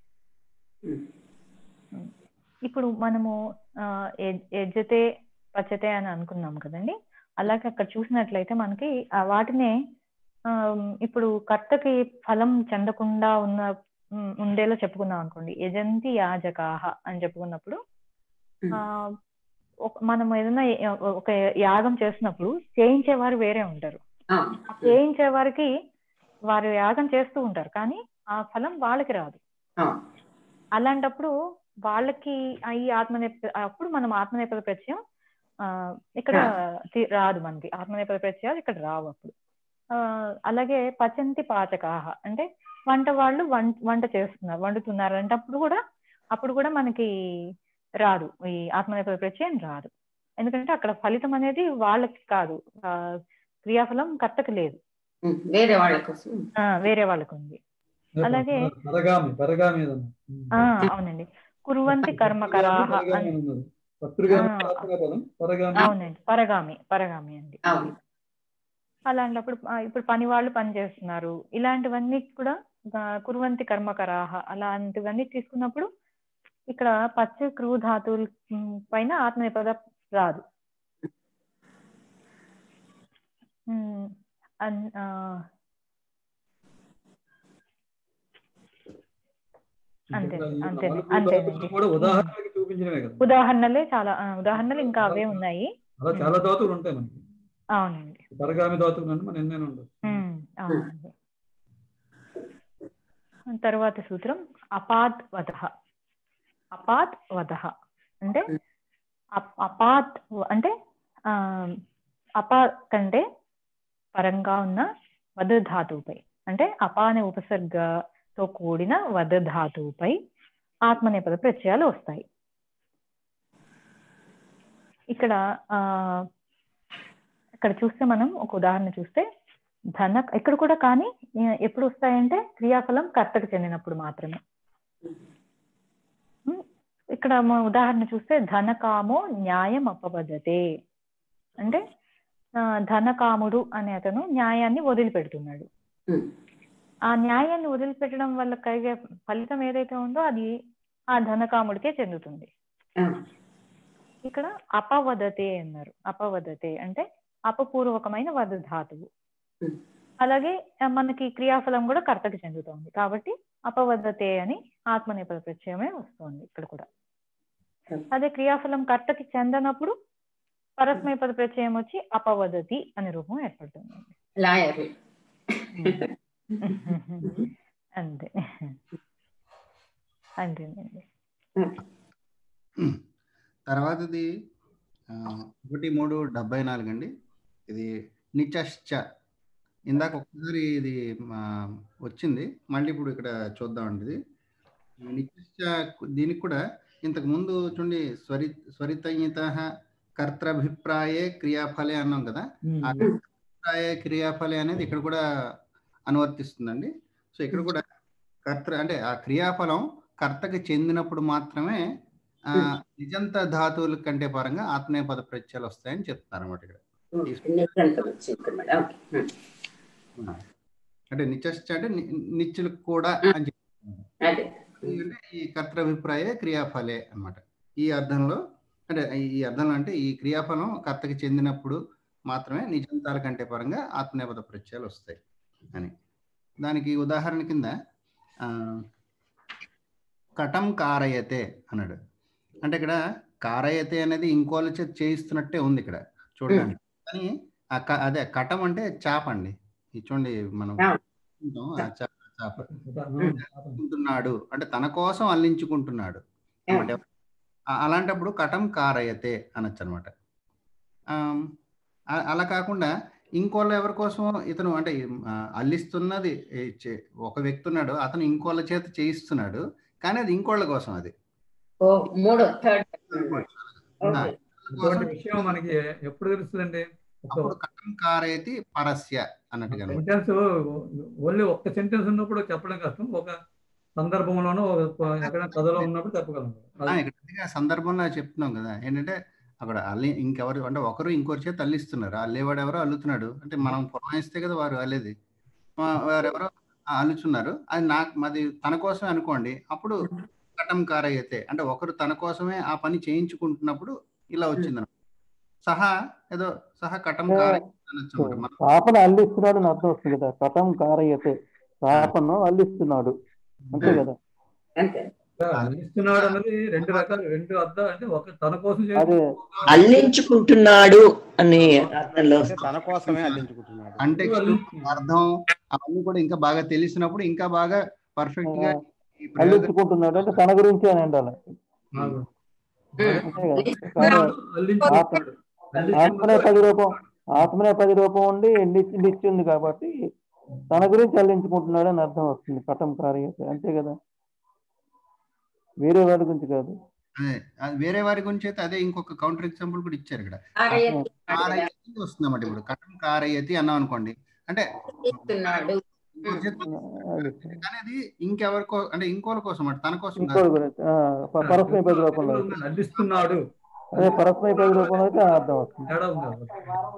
ఉమ్. ఇప్పుడు మనము ఆ, ఎ- ఎజ్జతే పచ్చతే అని అనుకున్నాం కదండి అలాగే అక్కడ చూసినట్లయితే మనకి ఆ వాటినే ఆ, ఇప్పుడు కర్తకి ఫలం చెందకుండా ఉన్న ఉమ్, ఉండేలా చెప్పుకున్నాం అనుకోండి యజంతి యాజకాహ అని చెప్పుకున్నప్పుడు ఆ ఒక- మనం ఏదైనా ఏ- ఒక యాగం చేస్తున్నప్పుడు చేయించేవారు వేరే ఉంటారు ఆ. ఆ చేయించే వారికి వారు యాగం చేస్తూ ఉంటారు కానీ ఆ ఫలం వాళ్ళకి రాదు ఆ. అలాంటప్పుడు వాళ్ళకి ఆ ఈ ఆత్మనేప అప్పుడు మనం ఆత్మనేపథ ప్రత్యయం ఆ ఇక్కడ తి- రాదు మనకి ఆత్మనేపథ ప్రత్యయాలు ఇక్కడ రావు అప్పుడు ఆ అలాగే పచంతి పాచకాహ అంటే వంట వాళ్ళు వం వంట చేస్తున్నారు వండుతున్నారు అంటే అప్పుడు కూడా అప్పుడు కూడా మనకి రాదు ఈ ఆత్మనేపథ ప్రత్యయం రాదు ఎందుకంటే అక్కడ ఫలితం అనేది వాళ్ళకి కాదు ఆ క్రియాఫలం కర్తకు లేదు ఉమ్. వేరే వాళ్ళ కోసం ఆ వేరే వాళ్ళకు ఉంది అలాగే పరగామి పరగామి ఏదన్నా ఉమ్. ఆ అవునండి కురువంతి కర్మకరాహ పరగామి అని అని ఉన్నది పత్రుగామి ఆ. ప్రార్థనా పదం పరగామి అవునండి పరగామి పరగామి అండి అవును అలాంటప్పుడు ఆ, ఇప్పుడు పని వాళ్ళు పని చేస్తున్నారు ఇలాంటివన్నీ కూడా ఆ, కురువంతి కర్మకరాహ అలాంటివన్నీ తీసుకున్నప్పుడు ఇక్కడ పచ్చ క్రూ ధాతువుల ఉమ్, పైన ఆత్మనేపద రాదు ఉమ్, అన్- ఆ, అంతే ఇక్కడ ఈ అంతే నాలుగు అంతేనండి ధాతువులు కూడా ఉదాహరణకి చూపించినవే కదా ఉదాహరణలే చాలా ఆ, ఉదాహరణలు ఇంకా అవే ఉన్నాయి అలా చాలా ధాతువులు ఉంటాయి మనకి అవునండి పరగామి ధాతువులు అంటే మన ఎన్నైనా ఉండదు ఉమ్, అవునండి తర్వాత సూత్రం అపాత్ వధ అపాత్ వధ అంటే అప్- అపాత్ వ- అంటే ఆ, అపా కంటే పరంగా ఉన్న వధ ధాతువుపై అంటే అపా అనే ఉపసర్గతో కూడిన వధ ధాతువుపై ఆత్మనేపద ప్రత్యయాలు వస్తాయి ఇక్కడ ఆ ఇక్కడ చూస్తే మనం ఒక ఉదాహరణ చూస్తే ధన ఇక్కడ కూడా కానీ ఏ- ఎప్పుడు వస్తాయంటే క్రియాఫలం కర్తకు చెందినప్పుడు మాత్రమే ఉమ్, ఇక్కడ మన ఉదాహరణ చూస్తే ధనకామో న్యాయం అపబద్ధతే అంటే ఆ, ధనకాముడు అనే అతను న్యాయాన్ని వదిలిపెడుతున్నాడు ఉమ్. ఆ న్యాయాన్ని వదిలిపెట్టడం వల్ల కలిగే ఫలితం ఏదైతే ఉందో అది ఆ ధనకాముడికే చెందుతుంది ఆ. ఇక్కడ అపవదతే అన్నారు అపవదతే అంటే అపపూర్వకమైన వద ధాతువు ఉమ్. అలాగే ఆ, మనకి క్రియాఫలం కూడా కర్తకి చెందుతోంది కాబట్టి అపవదతే అని ఆత్మనేపథ ప్రత్యయమే వస్తుంది ఇక్కడ కూడా అదే క్రియాఫలం కర్తకి చెందనప్పుడు పరస్మైపద ప్రత్యయం వచ్చి అపవదతి అనే రూపం ఏర్పడుతుంది లాయర్ అంతే అంతేనండి తర్వాతది ఆ, ఒకటి మూడు డెబ్బై నాలుగు అండి ఇది నిచశ్చ ఇందాక ఒక్కసారి ఇది ఆ, వచ్చింది మళ్ళీ ఇప్పుడు ఇక్కడ చూద్దామండి ఇది ఈ నిచశ్చ దీనికి కూడా ఇంతకు ముందు చూడండి స్వరి స్వరితయిత కర్తృభిప్రాయే క్రియాఫలే అన్నాం కదా ఆ కర్తృభిప్రాయ క్రియాఫలే అనేది ఇక్కడ కూడా అనువర్తిస్తుందండి సో ఇక్కడ కూడా కర్త అంటే ఆ క్రియాఫలం కర్తకి చెందినప్పుడు మాత్రమే ఆ, నిజంత ధాతువుల కంటే పరంగా ఆత్మీయ పద ప్రత్యయాలు వస్తాయని చెప్తున్నారు అనమాట ఇక్కడ నిఘంటువు వచ్చింది మేడం ఓకే. ఆ. అంటే నిచశ్చ అంటే ని- నిత్యులకు కూడా అని చెప్తున్నారు అదే ఎందుకంటే ఈ కర్తృభిప్రాయ క్రియాఫలే అన్నమాట ఈ అర్థంలో అంటే ఈ అర్థంలో అంటే ఈ క్రియాఫలం కర్తకి చెందినప్పుడు మాత్రమే నిజంతాల కంటే పరంగా ఆత్మనేపథ ప్రత్యయాలు వస్తాయి అని దానికి ఉదాహరణ కింద ఆ, కటం కారయతే అన్నాడు అంటే ఇక్కడ కారయతే అనేది ఇంకోళ్ళ చేత చేయిస్తున్నట్టే ఉంది ఇక్కడ చూడండి కానీ ఆ క- అదే కటం అంటే చాప అండి ఇది చూడండి మనం ఉంటాం, ఆ చాప చాప అల్లించుకుంటున్నాడు అంటే తన కోసం అల్లించుకుంటున్నాడు అన్నమాట. ఆ- అలాంటప్పుడు కటం కారయతే అనొచ్చు అనమాట అలా కాకుండా ఇంకోళ్ళ ఎవరి కోసం ఇతను అంటే ఆ, అల్లిస్తున్నది ఏ, చే- ఒక వ్యక్తి ఉన్నాడు అతను ఇంకోళ్ళ చేత చేయిస్తున్నాడు కానీ అది ఇంకోళ్ళ కోసం అది ఓ మూడో థర్డ్ ఆ, ఇటువంటి విషయం మనకి ఎప్పుడు తెలుస్తుందండి అప్పుడు కటం కారయతి పరస్య అన్నట్టుగా అన్నమాట. సెంటెన్స్ ఓన్లీ ఒక్క సెంటెన్స్ ఉన్నప్పుడు చెప్పడం కష్టం ఒక సందర్భంలోనో ఒక ఎక్కడైనా కథలో ఉన్నప్పుడు చెప్పగలం ఆ, ఇక్కడ అందుకే ఆ సందర్భంలో చెప్తున్నాం కదా ఏంటంటే అక్కడ అల్లి ఇంకెవరు అంటే ఒకరు ఇంకొకరి చేత అల్లిస్తున్నారు అల్లేవాడు ఎవరో అల్లుతున్నాడు అంటే మనం పురమాయిస్తే కదా వారు అల్లేది వా- వారెవరో ఆ, అల్లుతున్నారు అది నాకు మాది తన కోసమే అనుకోండి అప్పుడు కటం కారయ్యతే అంటే ఒకరు తన కోసమే ఆ పని చేయించుకుంటున్నప్పుడు ఇలా వచ్చింది సహా ఏదో సహా కటం కారయ్యతే అనొచ్చు అన్నమాట. మనం పాపను అల్లిస్తున్నాడు అని అర్థం వస్తుంది కదా కథం కారయ్యతే పాపను అల్లిస్తున్నాడు అంతే కదా అంతే ఇస్తున్నాడు అన్నది రెండు రకాలు రెండు అర్థం అంటే ఒక తన కోసం అదే అల్లించుకుంటున్నాడు అనే అర్థంలో అంటే తన కోసమే అల్లించుకుంటున్నాడు అంటే అర్థం అవన్నీ కూడా ఇంకా బాగా తెలిసినప్పుడు ఇంకా బాగా పర్ఫెక్ట్ గా ఈ ప్రయోగం అల్లించుకుంటున్నాడు అంటే తన గురించి అని ఉండాలి అంతే కదా ఆత్మ- ఆత్మనే పది రూపం ఆత్మనే పది రూపం ఉండి నిత్య నిత్య ఉంది కాబట్టి తన గురించి అల్లించుకుంటున్నాడు అని అర్థం వస్తుంది కథం కార్యత అంతే కదా వేరే వాడి గురించి కాదు అదే అది వేరే వారి గురించి అయితే అదే ఇంకొక కౌంటర్ ఎగ్జాంపుల్ కూడా ఇచ్చారు ఇక్కడ కారయతి కారయతి వస్తుందన్నమాట ఇప్పుడు కటం కారయతి అన్నాం అనుకోండి అంటే ఇస్తున్నాడు ఇంకొక చేతి- కానీ అది ఇంకెవరికో అంటే ఇంకోళ్ళ కోసం అంటే తన కోసం ఇంకోటి కాదు గురించి ఆ, ప- పరస్మయ పది రూపంలో అయితే. అందిస్తున్నాడు అదే పరస్మయ పది రూపంలో అయితే ఆ అర్థం వస్తుంది తేడా ఉంది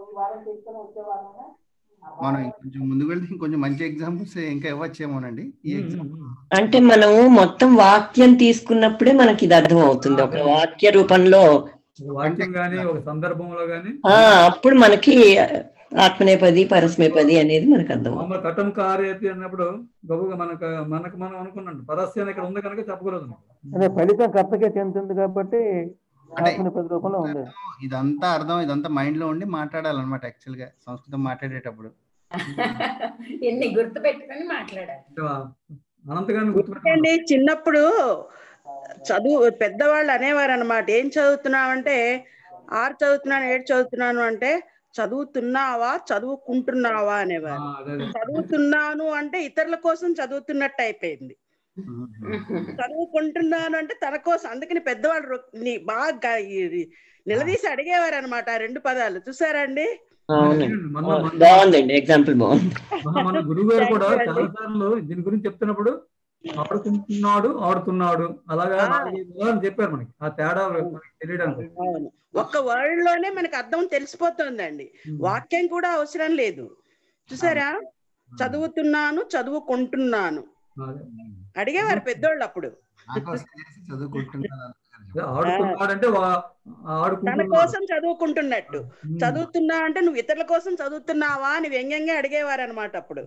మనం ఇంకొంచెం ముందుకు వెళ్తే ఇంకొంచెం మంచి ఎగ్జాంపుల్స్ ఇంకా ఇవ్వచ్చేమోనండి ఈ ఎగ్జాంపుల్ అంటే మనము మొత్తం వాక్యం తీసుకున్నప్పుడే మనకి ఇది అర్థం అవుతుంది ఒక వాక్య రూపంలో ఒక వాక్యం గాని ఒక సందర్భంలో గాని ఆ అప్పుడు మనకి ఆత్మనేపది పరస్మేపది అనేది మనకు అర్థం అవుతుంది. మామూలు కటం కార్యతి అన్నప్పుడు గబుగా మనకు మనకు మనం అనుకున్నాం పరస్యం ఇక్కడ ఉంది కనుక చెప్పగలదు అదే ఫలితం కర్తకే చెందుతుంది కాబట్టి అంటే ఆత్మని పది రూపంలో ఉంది ఇదంతా అర్థం ఇదంతా మైండ్ లో ఉండి మాట్లాడాలన్నమాట యాక్చువల్ గా సంస్కృతం మాట్లాడేటప్పుడు ఎన్ని గుర్తు పెట్టుకొని మాట్లాడాలి అనంతగాన్ని ఎందుకండి చిన్నప్పుడు చదువు పెద్దవాళ్ళు అనేవారు అనమాట ఏం చదువుతున్నావంటే ఆరు చదువుతున్నాను ఏడు చదువుతున్నాను అంటే చదువుతున్నావా చదువుకుంటున్నావా అనేవారు చదువుతున్నాను అంటే ఇతరుల కోసం చదువుతున్నట్టు అయిపోయింది చదువుకుంటున్నాను అంటే తన కోసం అందుకని పెద్దవాళ్ళు రొ- ని- బాగా ఈ- నిలదీసి అడిగేవారు అనమాట ఆ రెండు పదాలు చూసారా అండి అవునండి బాగుందండి ఎగ్జాంపుల్ బాగుంది మన మన గురువు గారు కూడా చాలా సార్లు దీని గురించి చెప్తున్నప్పుడు ఆడుకుంటున్నాడు ఆడుతున్నాడు అలాగా నాలుగైదు ఉదాహరణలు చెప్పారు మనకి ఆ తేడా మనకి తెలియడానికి అవును ఒక్క వర్డ్ లోనే మనకి అర్థం తెలిసిపోతుందండి వాక్యం కూడా అవసరం లేదు చూసారా చదువుతున్నాను చదువుకుంటున్నాను అడిగేవారు పెద్దోళ్ళు అప్పుడు నాకోసం చేసి చదువుకుంటున్నాను ఆడుతున్నాడంటే వా- తన ఆడుకుంటున్నాడు కోసం చదువుకుంటున్నట్టు చదువుతున్నా అంటే నువ్వు ఇతరుల కోసం చదువుతున్నావా అని వ్యంగ్యంగా అడిగేవారు అనమాట అప్పుడు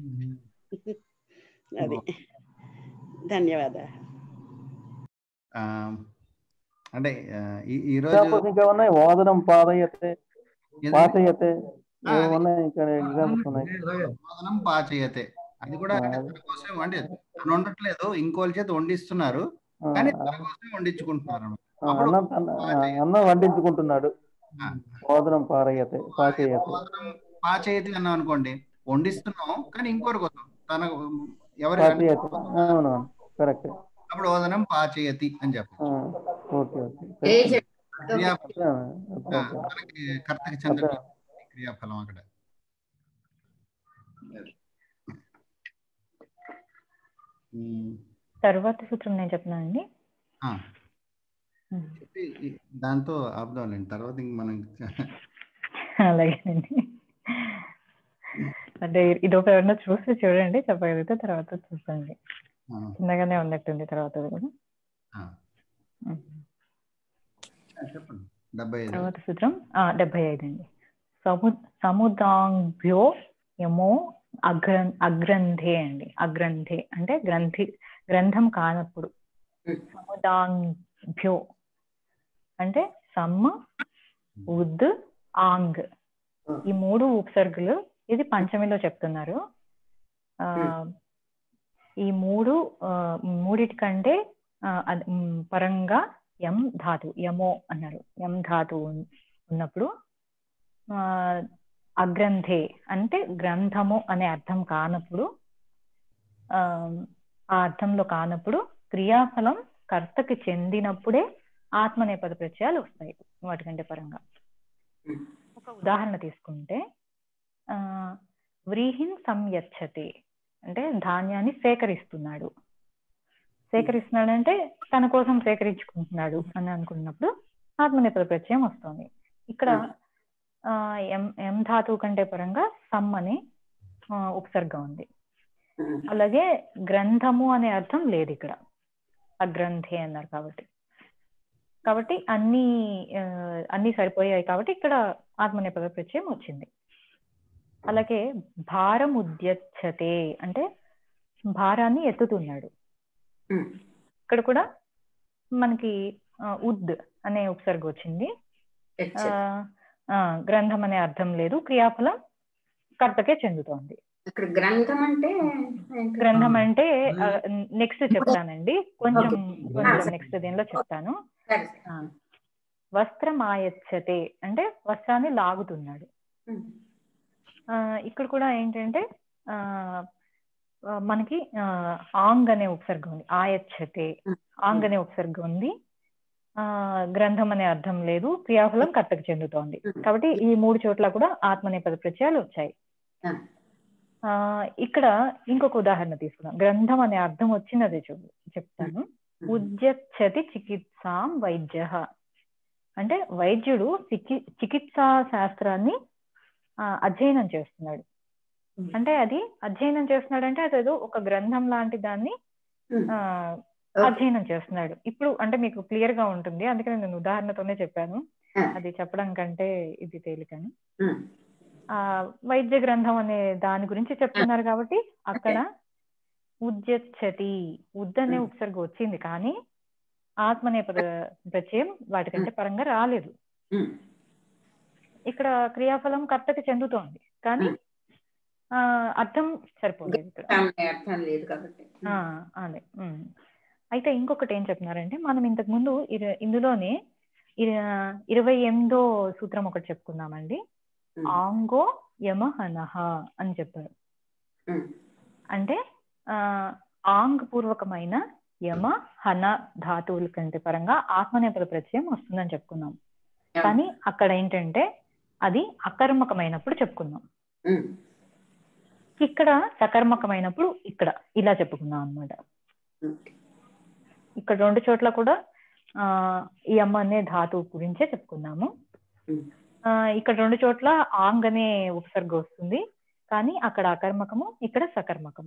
అది ధన్యవాదాలు ఆ, అంటే ఆ, ఈ ఈ రోజు ఎగ్జాంపుల్స్ ఇంకా ఉన్నాయి వాదనం పాదయతే ఏదండి? పాతయతే ఆ, ఏవో ఉన్నాయి ఇంకా ఎగ్జాంపుల్స్ ఉన్నాయి బోధనం పాచయతే అది కూడా ఆ, తన కోసం వండి తను వండట్లేదు ఇంకోళ్ళ చేత వండిస్తున్నారు ఆ, కానీ తన కోసమే వండించుకుంటున్నారు అన్నమాట. ఆ, అప్పుడు అన్నం తన- ఆ, అన్నం వండించుకుంటున్నాడు ఆ, ఓదనం పారయ్యతే పాచేయతే భోజనం పాచేయతి అన్నాం అనుకోండి వండిస్తున్నాం కానీ ఇంకోరి కోసం తన ఎవరి పాచేయతే అవునవును కరెక్ట్ అప్పుడు ఓదనం పాచేయతి అని చెప్పచ్చు ఓకే ఓకే క్రియాఫలం ఓకే ఆ, ఓకే మనకి కర్తకి చెందిన క్రియాఫలం అక్కడ ఉమ్, తర్వాత సూత్రం నేను చెప్తున్నానండి ఆ, చెప్పి ఈ- దాంతో ఆపుదాంలేండి తర్వాత ఇంక మనం అలాగేనండి అంటే ఇది ఒక ఎవరన్నా చూస్తే చూడండి చెప్పగలిగితే తర్వాత చూడండి ఆ, చిన్నగానే ఉన్నట్టుంది తర్వాత అది కూడా ఆ, ఉమ్. చెప్పండి డెబ్బై ఐదు తర్వాత సూత్రం ఆ, డెబ్బై ఐదు అండి సము సముదాంభ్యో యమో అగ్ర అగ్రంథే అండి అగ్రంథే అంటే గ్రంథి గ్రంథం కానప్పుడు సముదాంభ్యో అంటే సమ్ ఉద్ ఆంగ్ ఈ మూడు ఉపసర్గలు ఇది పంచమిలో చెప్తున్నారు ఆ ఈ మూడు ఆ, మూడిటి కంటే ఆ, అది, మ్, పరంగా ఎం ధాతు యమో అన్నారు ఎం ధాతు ఉన్- ఉన్నప్పుడు ఆ, అగ్రంథే అంటే గ్రంథము అనే అర్థం కానప్పుడు ఆ ఆ అర్థంలో కానప్పుడు క్రియాఫలం కర్తకి చెందినప్పుడే ఆత్మనేపద ప్రత్యయాలు వస్తాయి వాటికంటే పరంగా ఒక ఉదాహరణ తీసుకుంటే ఆ వ్రీహిన్ సంయచ్చతే అంటే ధాన్యాన్ని సేకరిస్తున్నాడు సేకరిస్తున్నాడు అంటే తన కోసం సేకరించుకుంటున్నాడు అని అనుకున్నప్పుడు ఆత్మనేపద ప్రత్యయం వస్తుంది ఇక్కడ ఆ ఎం ఎం ధాతువు కంటే పరంగా సమ్ అనే ఆ, ఉపసర్గ ఉంది అలాగే గ్రంథము అనే అర్థం లేదు ఇక్కడ అగ్రంథే అన్నారు కాబట్టి కాబట్టి అన్ని ఆ, అన్ని సరిపోయాయి కాబట్టి ఇక్కడ ఆత్మనేపద ప్రత్యయం వచ్చింది అలాగే భారం ఉద్యచ్చతే అంటే భారాన్ని ఎత్తుతున్నాడు ఇక్కడ కూడా మనకి ఆ, ఉద్ అనే ఉపసర్గ వచ్చింది ఆ, ఆ, గ్రంథం అనే అర్థం లేదు క్రియాఫలం కర్తకే చెందుతోంది ఇక్కడ గ్రంథం అంటే గ్రంథం అంటే నెక్స్ట్ చెప్తానండి కొంచెం కొంచెం నెక్స్ట్ దీనిలో చెప్తాను సరే ఆ, వస్త్రం ఆయచ్చతే అంటే వస్త్రాన్ని లాగుతున్నాడు ఆ, ఇక్కడ కూడా ఏంటంటే ఆ ఆ, మనకి ఆ, ఆంగ్ అనే ఉపసర్గ ఉంది ఆయచ్చతే ఆంగ్ అనే ఉపసర్గ ఉంది ఆ గ్రంథం అనే అర్థం లేదు క్రియాఫలం కర్తకు చెందుతోంది కాబట్టి ఈ మూడు చోట్ల కూడా ఆత్మనేపద ప్రత్యయాలు వచ్చాయి ఆ ఇక్కడ ఇంకొక ఉదాహరణ తీసుకుందాం గ్రంథం అనే అర్థం వచ్చినదే చూ చెప్తాను ఉద్యచ్చతి చికిత్సాం వైద్య అంటే వైద్యుడు చికి చికిత్సా శాస్త్రాన్ని ఆ, అధ్యయనం చేస్తున్నాడు అంటే అది అధ్యయనం చేస్తున్నాడు అంటే అదేదో ఒక గ్రంథం లాంటి దాన్ని ఆ అధ్యయనం చేస్తున్నాడు ఇప్పుడు అంటే మీకు క్లియర్ గా ఉంటుంది అందుకని నేను ఉదాహరణతోనే చెప్పాను అది చెప్పడం కంటే ఇది తేలికని ఆ వైద్య గ్రంథం అనే దాని గురించి చెప్తున్నారు కాబట్టి అక్కడ ఉద్యచ్చతి ఉద్ అనే ఉపసర్గ వచ్చింది కానీ ఆత్మనేపద ప్రత్యయం వాటికంటే పరంగా రాలేదు ఇక్కడ క్రియాఫలం కర్తకి చెందుతోంది కానీ ఆ అర్థం సరిపోలేదు ఇక్కడ అర్థం లేదు కాబట్టి ఆ, అదే ఉమ్. అయితే ఇంకొకటి ఏం చెప్తున్నారంటే మనం ఇంతకు ముందు ఇర- ఇందులోనే ఇర- ఇరవై ఎనిమిదో సూత్రం ఒకటి చెప్పుకున్నామండి ఆంగో యమహనహ అని చెప్పారు అంటే ఆ ఆంగ్ పూర్వకమైన యమ హన ధాతువుల కంటే పరంగా ఆత్మనేపద ప్రత్యయం వస్తుందని చెప్పుకున్నాం కానీ అక్కడ ఏంటంటే అది అకర్మకమైనప్పుడు చెప్పుకున్నాం ఇక్కడ సకర్మకమైనప్పుడు ఇక్కడ ఇలా చెప్పుకున్నాం అన్నమాట ఇక్కడ రెండు చోట్ల కూడా ఆ ఈ అమ్మ అనే ధాతువు గురించే చెప్పుకున్నాము ఆ ఇక్కడ రెండు చోట్ల ఆంగ్ అనే ఉపసర్గ వస్తుంది కానీ అక్కడ అకర్మకము ఇక్కడ సకర్మకము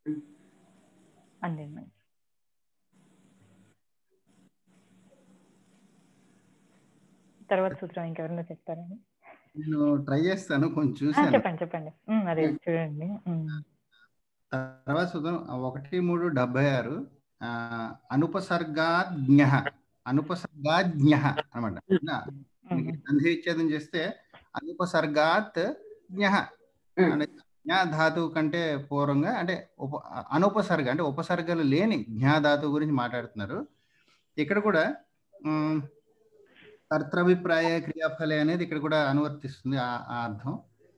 అంతే మేడం తర్వాత సూత్రం ఇంకెవరైనా చెప్తారండి నేను ట్రై చేస్తాను కొంచెం ఆ, చూశాను చెప్పండి చెప్పండి ఉమ్, అదే చూడండి ఉమ్. తర్వాత చూద్దాం ఒకటి మూడు డెబ్బై ఆరు ఆ, అనుపసర్గాజ్ఞ అనుపసర్గాజ్ఞ అనమాట సంధి విచ్ఛేదం చేస్తే అనుపసర్గాత్ జ్ఞ అనే జ్ఞా ధాతువు కంటే పూర్వంగా అంటే ఉప అనుపసర్గ అంటే ఉపసర్గలు లేని జ్ఞా ధాతువు గురించి మాట్లాడుతున్నారు ఇక్కడ కూడా ఉమ్, కర్తృభిప్రాయ క్రియాఫలే అనేది ఇక్కడ కూడా అనువర్తిస్తుంది ఆ ఆ అర్థం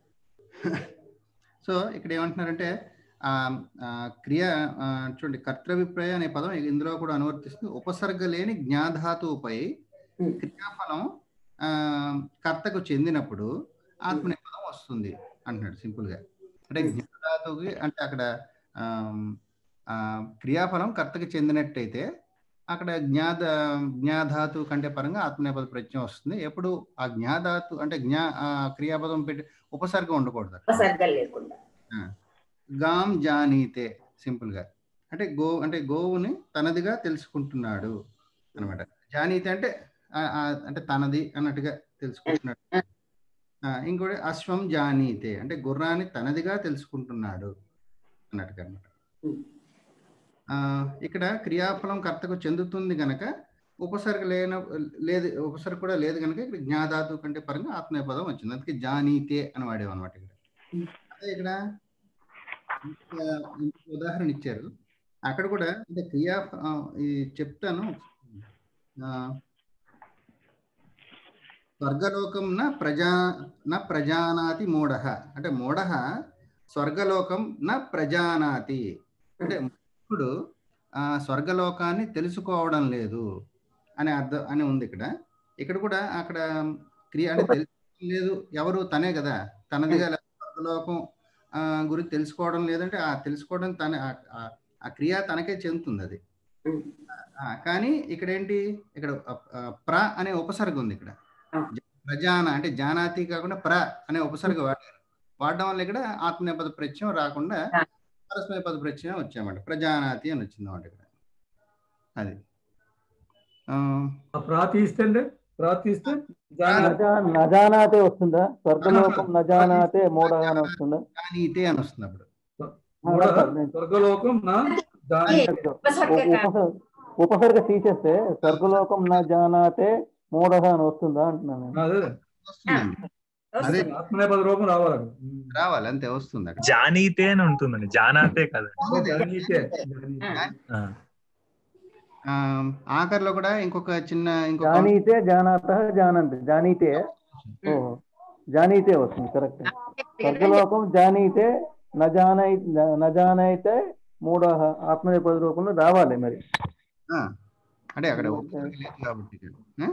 సో ఇక్కడ ఏమంటున్నారంటే ఆ ఆ, క్రియ ఆ, చూడండి కర్తృభిప్రాయ అనే పదం ఇందులో కూడా అనువర్తిస్తుంది ఉపసర్గ లేని జ్ఞాధాతువుపై క్రియాఫలం ఆ, కర్తకు చెందినప్పుడు ఆత్మనేపదం వస్తుంది అంటున్నాడు సింపుల్ గా అంటే జ్ఞాధాతువుకి అంటే అక్కడ ఆమ్, ఆ, క్రియాఫలం కర్తకు చెందినట్టయితే అక్కడ జ్ఞాద జ్ఞాధాతు కంటే పరంగా ఆత్మనేపద ప్రత్యయం వస్తుంది ఎప్పుడు ఆ జ్ఞాధాతు అంటే జ్ఞా ఆ, క్రియాపదం పెట్టి ఉపసర్గం ఉండకూడదు అక్కడ. ఉపసర్గం లేకుండా ఆ. గాం జానీతే సింపుల్ గా అంటే గో అంటే గోవుని తనదిగా తెలుసుకుంటున్నాడు అనమాట జానీతే అంటే ఆ- ఆ అంటే తనది అన్నట్టుగా తెలుసుకుంటున్నాడు ఆ, ఇంకోటి అశ్వం జానీతే అంటే గుర్రాన్ని తనదిగా తెలుసుకుంటున్నాడు అన్నట్టుగా అనమాట ఇక్కడ క్రియాఫలం కర్తకు చెందుతుంది గనక ఉపసర్గ లేన లేదు ఉపసర్గ కూడా లేదు కనుక ఇక్కడ జ్ఞాధాతు కంటే పరంగా ఆత్మీయపదం వచ్చింది అందుకే జానీతే అని వాడేవి అనమాట ఇక్కడ అదే ఇక్కడ ఇంకా ఇంకొక ఉదాహరణ ఇచ్చారు అక్కడ కూడా అంటే క్రియా ఆ, ఇది చెప్తాను ఆ, స్వర్గలోకం న ప్రజా న ప్రజానాతి మూఢ అంటే మూఢ స్వర్గలోకం న ప్రజానాతి అంటే ఇప్పుడు ఆ స్వర్గలోకాన్ని తెలుసుకోవడం లేదు అనే అర్థం అని ఉంది ఇక్కడ ఇక్కడ కూడా అక్కడ క్రియ అంటే తెలుసుకోవడం లేదు ఎవరు తనే కదా తనదిగా లేదా స్వర్గలోకం ఆ, గురించి తెలుసుకోవడం లేదంటే ఆ తెలుసుకోవడం తన ఆ- ఆ- ఆ క్రియ తనకే చెందుతుంది అది ఆ, కానీ ఇక్కడ ఏంటి ఇక్కడ ఆ, ఆ, ప్ర అనే ఉపసర్గ ఉంది ఇక్కడ ప్రజాన అంటే జానాతి కాకుండా ప్ర అనే ఉపసర్గ వాడారు వాడడం వల్ల ఇక్కడ ఆత్మనేపద ప్రత్యయం రాకుండా పరస్మయ పద ప్రత్యయం వచ్చాయన్నమాట ప్రజానాతి అని వచ్చింది అన్నమాట ఇక్కడ అది ఆ, ఆ ప్రాతీస్తే అండి ప్రాతీస్తే నజా- నజానాతే వస్తుందా స్వర్గలోకం నజానాతే మూఢ అని వస్తుందా జానీతే అని వస్తుంది అప్పుడు మూఢ స్వర్గలోకం నా జానీతే. ఉపసర్గ ఉపసర్గ తీసేస్తే స్వర్గలోకం నా జానాతే మూఢ అని వస్తుందా అంటున్నాను నేను. అదే వస్తుందండి అదే ఆత్మనేపద రూపం రావాలి అక్కడ. రావాలి అంతే వస్తుంది అక్కడ జానీతే అని ఉంటుందండి జానాతే కదా జానీతే. ఆ. ఆ, ఆఖరిలో కూడా ఇంకొక చిన్న ఇంకొక జానీతే జానాత జానంతి జానీతే ఓ జానీతే వస్తుంది కరెక్ట్ స్వర్గలోకం జానీతే నజానై నజానైతే మూఢ ఆత్మనేపద రూపంలో రావాలి మరి ఆ, అంటే అక్కడ ఉపసర్గ లేదు కాబట్టి ఇక్కడ.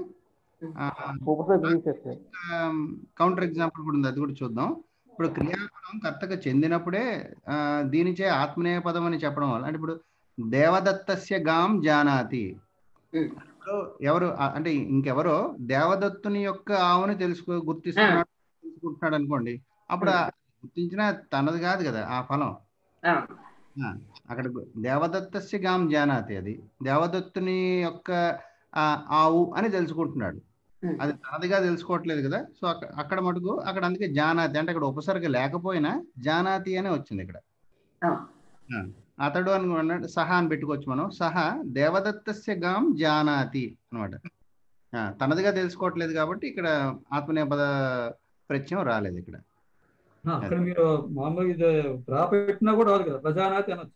ఆ? ఆ, ఉపసర్గ తీసేస్తే కౌంటర్ ఎగ్జాంపుల్ కూడా ఉంది అది కూడా చూద్దాం ఇప్పుడు క్రియాపదం కర్తకు చెందినప్పుడే ఆ, దీనిచే ఆత్మనేయ పదం అని చెప్పడం వల్ల అంటే ఇప్పుడు దేవదత్తస్య గాం జానాతి ఇప్పుడు ఎవరు ఆ, అంటే ఇంకెవరో దేవదత్తుని యొక్క ఆవుని తెలుసుకో గుర్తిస్తున్నాడు తెలుసుకుంటున్నాడు అనుకోండి అప్పుడు ఆ గుర్తించిన తనది కాదు కదా ఆ ఫలం ఆ, అక్కడ గు- దేవదత్తస్య గాం జానాతి అది దేవదత్తుని యొక్క ఆ, ఆవు అని తెలుసుకుంటున్నాడు అది తనదిగా తెలుసుకోవట్లేదు కదా సో అక్కడ అక్కడ మటుకు అక్కడ అందుకే జానాతి అంటే అక్కడ ఉపసర్గ లేకపోయినా జానాతి అనే వచ్చింది ఇక్కడ ఆ, అతడు అని అన్నాడు సహా అని పెట్టుకోవచ్చు మనం సహా దేవదత్తస్య గాం జానాతి అనమాట తనదిగా తెలుసుకోవట్లేదు కాబట్టి ఇక్కడ ఆత్మనేపద ప్రత్యయం రాలేదు ఇక్కడ ఆ, అక్కడ మీరు మామూలుగా ఇది డ్రా పెట్టినా కూడా రాదు కదా ప్రజానాతి అనొచ్చు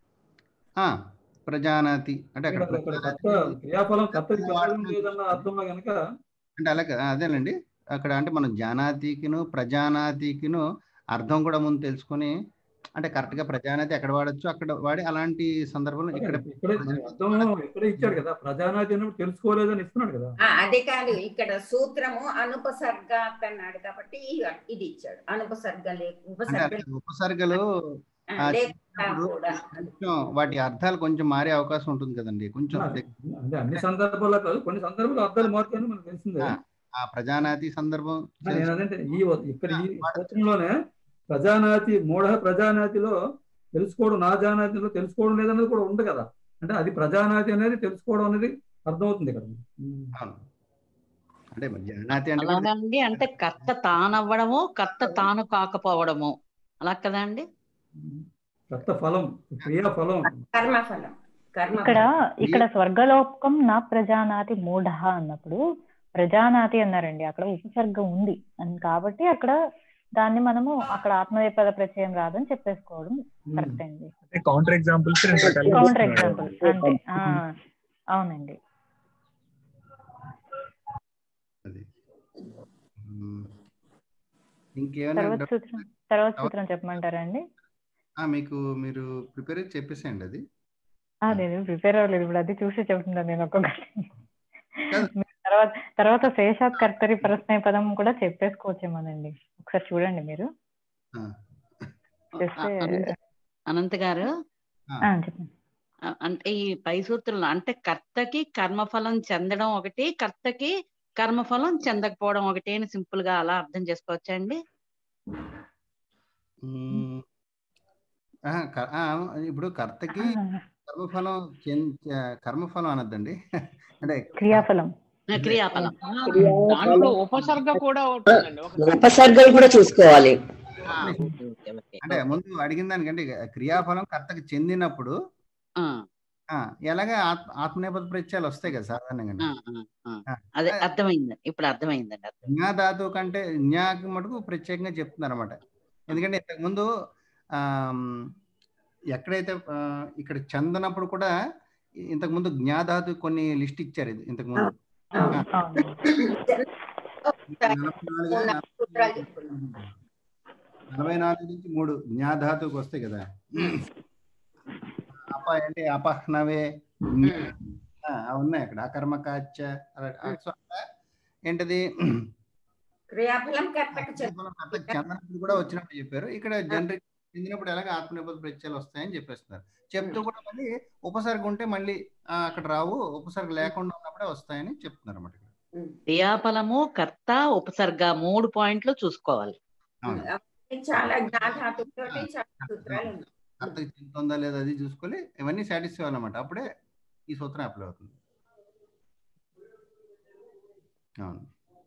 ఆ, ప్రజానాతి అంటే అక్కడ ఇక్కడ అక్కడ కర్త క్రియాఫలం కర్తకి కావడం లేదన్న అర్థంలో కనుక అంటే అలా కా- అదేనండి అక్కడ అంటే మనం జానాతికిను ప్రజానాతికిను అర్థం కూడా ముందు తెలుసుకొని అంటే కరెక్ట్ గా ప్రజానాతి ఎక్కడ వాడచ్చు అక్కడ వాడి అలాంటి సందర్భంలో ఇక్కడ ఇక్కడే అర్థం ఇక్కడే ఇచ్చాడు కదా ప్రజానాతి అన్నప్పుడు తెలుసుకోలేదని ఇస్తున్నాడు కదా ఆ, అదే కాదు ఇక్కడ సూత్రము అనుపసర్గాత్ అన్నాడు కాబట్టి ఈ- ఇది ఇచ్చాడు అనుపసర్గ లే అంటే ఉపసర్గ అక్కడ ఉపసర్గలు ఆ, లేకుండా చెప్పినప్పుడు కూడా కొంచెం వాటి అర్థాలు కొంచెం మారే అవకాశం ఉంటుంది కదండి కొంచెం అంటే అన్ని సందర్భాల్లో కాదు కొన్ని సందర్భాల్లో అర్థాలు మారుతాయని మనకు తెలిసిందే ఆ, ఆ ప్రజానాతి సందర్భం ఆ, నేను అదంటే ఈ ఇక్కడ ఈ సూత్రంలోనే ప్రజానాతి మూఢ ప్రజానాతిలో తెలుసుకోవడం నా జానాతిలో తెలుసుకోవడం లేదన్నది కూడా ఉంది కదా అంటే అది ప్రజానాతి అనేది తెలుసుకోవడం అనేది అర్థమవుతుంది ఇక్కడ అవును. అంటే మరి జానాతి అంటే కూడా అలాగండి అంటే కర్త తానవ్వడము కర్త తాను కాకపోవడము అలా కదా అండి కర్త ఫలం క్రియా ఫలం కర్మఫలం కర్మ ఇక్కడ ఇక్కడ స్వర్గలోకం నా ప్రజానాతి మూఢ అన్నప్పుడు ప్రజానాతి అన్నారండి అక్కడ ఉపసర్గ ఉంది అని కాబట్టి అక్కడ దాన్ని మనము అక్కడ ఆత్మనేపద ప్రత్యయం రాదని చెప్పేసుకోవడం కరెక్ట్ అండి కౌంటర్ ఎగ్జాంపుల్స్ రెండు రకాలుగా కౌంటర్ ఇస్తున్నాడు. ఎగ్జాంపుల్ అంతే ఆ, అవునండి అది మ్మ్. ఇంకేమైనా తర్వాత డౌట్ సూత్రం తర్వాత సూత్రం చెప్పమంటారా అండి ఆ, మీకు మీరు ప్రిపేర్ చెప్పేసేయండి అది ఆ, నేను ప్రిపేర్ అవ్వలేదు ఇప్పుడు అది చూసి చెప్తున్నాను నేను ఒక్కొక్కటి మీరు తర్వాత తర్వాత శేషాత్ కర్తరి పరస్మయ పదం కూడా చెప్పేసుకోవచ్చేమోనండి ఒకసారి చూడండి మీరు ఆ, చేస్తే అనంత అనంత్ గారు ఆ, చెప్పండి ఆ, అంటే ఈ పై సూత్రంలో అంటే కర్తకి కర్మఫలం చెందడం ఒకటి కర్తకి కర్మఫలం చెందకపోవడం ఒకటి అని సింపుల్ గా అలా అర్థం చేసుకోవచ్చా అండి మ్మ్. ఆ, క- ఆ, ఇప్పుడు కర్తకి కర్మఫలం చెన్- చ- కర్మఫలం అనద్దండి అంటే క్రియాఫలం ఆ, క్రియాఫలం దాంట్లో ఉపసర్గ కూడా ఉంటుందండి ఒక ఉపసర్గలు కూడా చూసుకోవాలి ఆ, ఓకే, ఓకే, ఓకే. అంటే ముందు అడిగిన దానికంటే క్రియాఫలం కర్తకి చెందినప్పుడు ఆ, ఆ, ఎలాగ ఆత్మ ఆత్మనేపథ ప్రత్యయాలు వస్తాయి కదా సాధారణంగా ఆ, ఆ, ఆ. అదే అర్థమైంది ఇప్పుడు అర్థమైందండి అర్థం జ్ఞా ధాతువు కంటే జ్ఞాకి మటుకు ప్రత్యేకంగా చెప్తున్నారు అనమాట ఎందుకంటే ఇంతకుముందు ఆమ్, ఎక్కడైతే ఆ, ఇక్కడ చందనప్పుడు కూడా ఇంతకుముందు జ్ఞాధాతు కొన్ని లిస్ట్ ఇచ్చారు ఇది ఇంతకుముందు ఆ, నలభై నాలుగు సూత్రాలు చెప్పుకున్నాం నలభై నాలుగు నుంచి మూడు జ్ఞాధాతువుకి వస్తాయి కదా అప అంటే అపహ్నవే జ్ఞ- ఆ, అవి ఉన్నాయి అక్కడ అకర్మకాచ అలా- ఆ, సో అలా ఏంటది క్రియాఫలం కర్తకు కర్తకి చందనప్పుడు కూడా వచ్చినప్పుడు చెప్పారు ఇక్కడ జనరిక్ చెందినప్పుడు ఎలాగ ఆత్మనిర్భర ప్రత్యయాలు వస్తాయని చెప్పేస్తున్నారు చెప్తూ కూడా మళ్ళీ ఉపసర్గ ఉంటే మళ్ళీ ఆ, అక్కడ రావు ఉపసర్గ లేకుండా ఉన్నప్పుడే వస్తాయని చెప్తున్నారు అన్నమాట ఇక్కడ. క్రియాఫలము కర్త ఉపసర్గ మూడు పాయింట్లు చూసుకోవాలి అవును చాలా జ్ఞాధాతుతో చాలా సూత్రాలు ఉన్నాయి కర్తకి చెందుతుందా లేదా అది చూసుకొని ఇవన్నీ సాటిస్ఫై అన్నమాట అప్పుడే ఈ సూత్రం అప్లై అవుతుంది అవును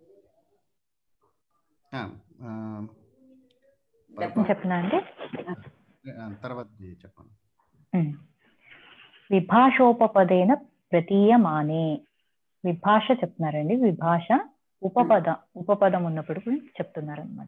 ఆ, ఆ, చెప్పనా అండి ఆ, తర్వాత చెప్పండి ఉమ్. విభాషోపపదేన ప్రతీయమానే విభాష చెప్తున్నారండి విభాష ఉపపద ఉపపదం ఉన్నప్పుడు కూడా చెప్తున్నారు అనమాట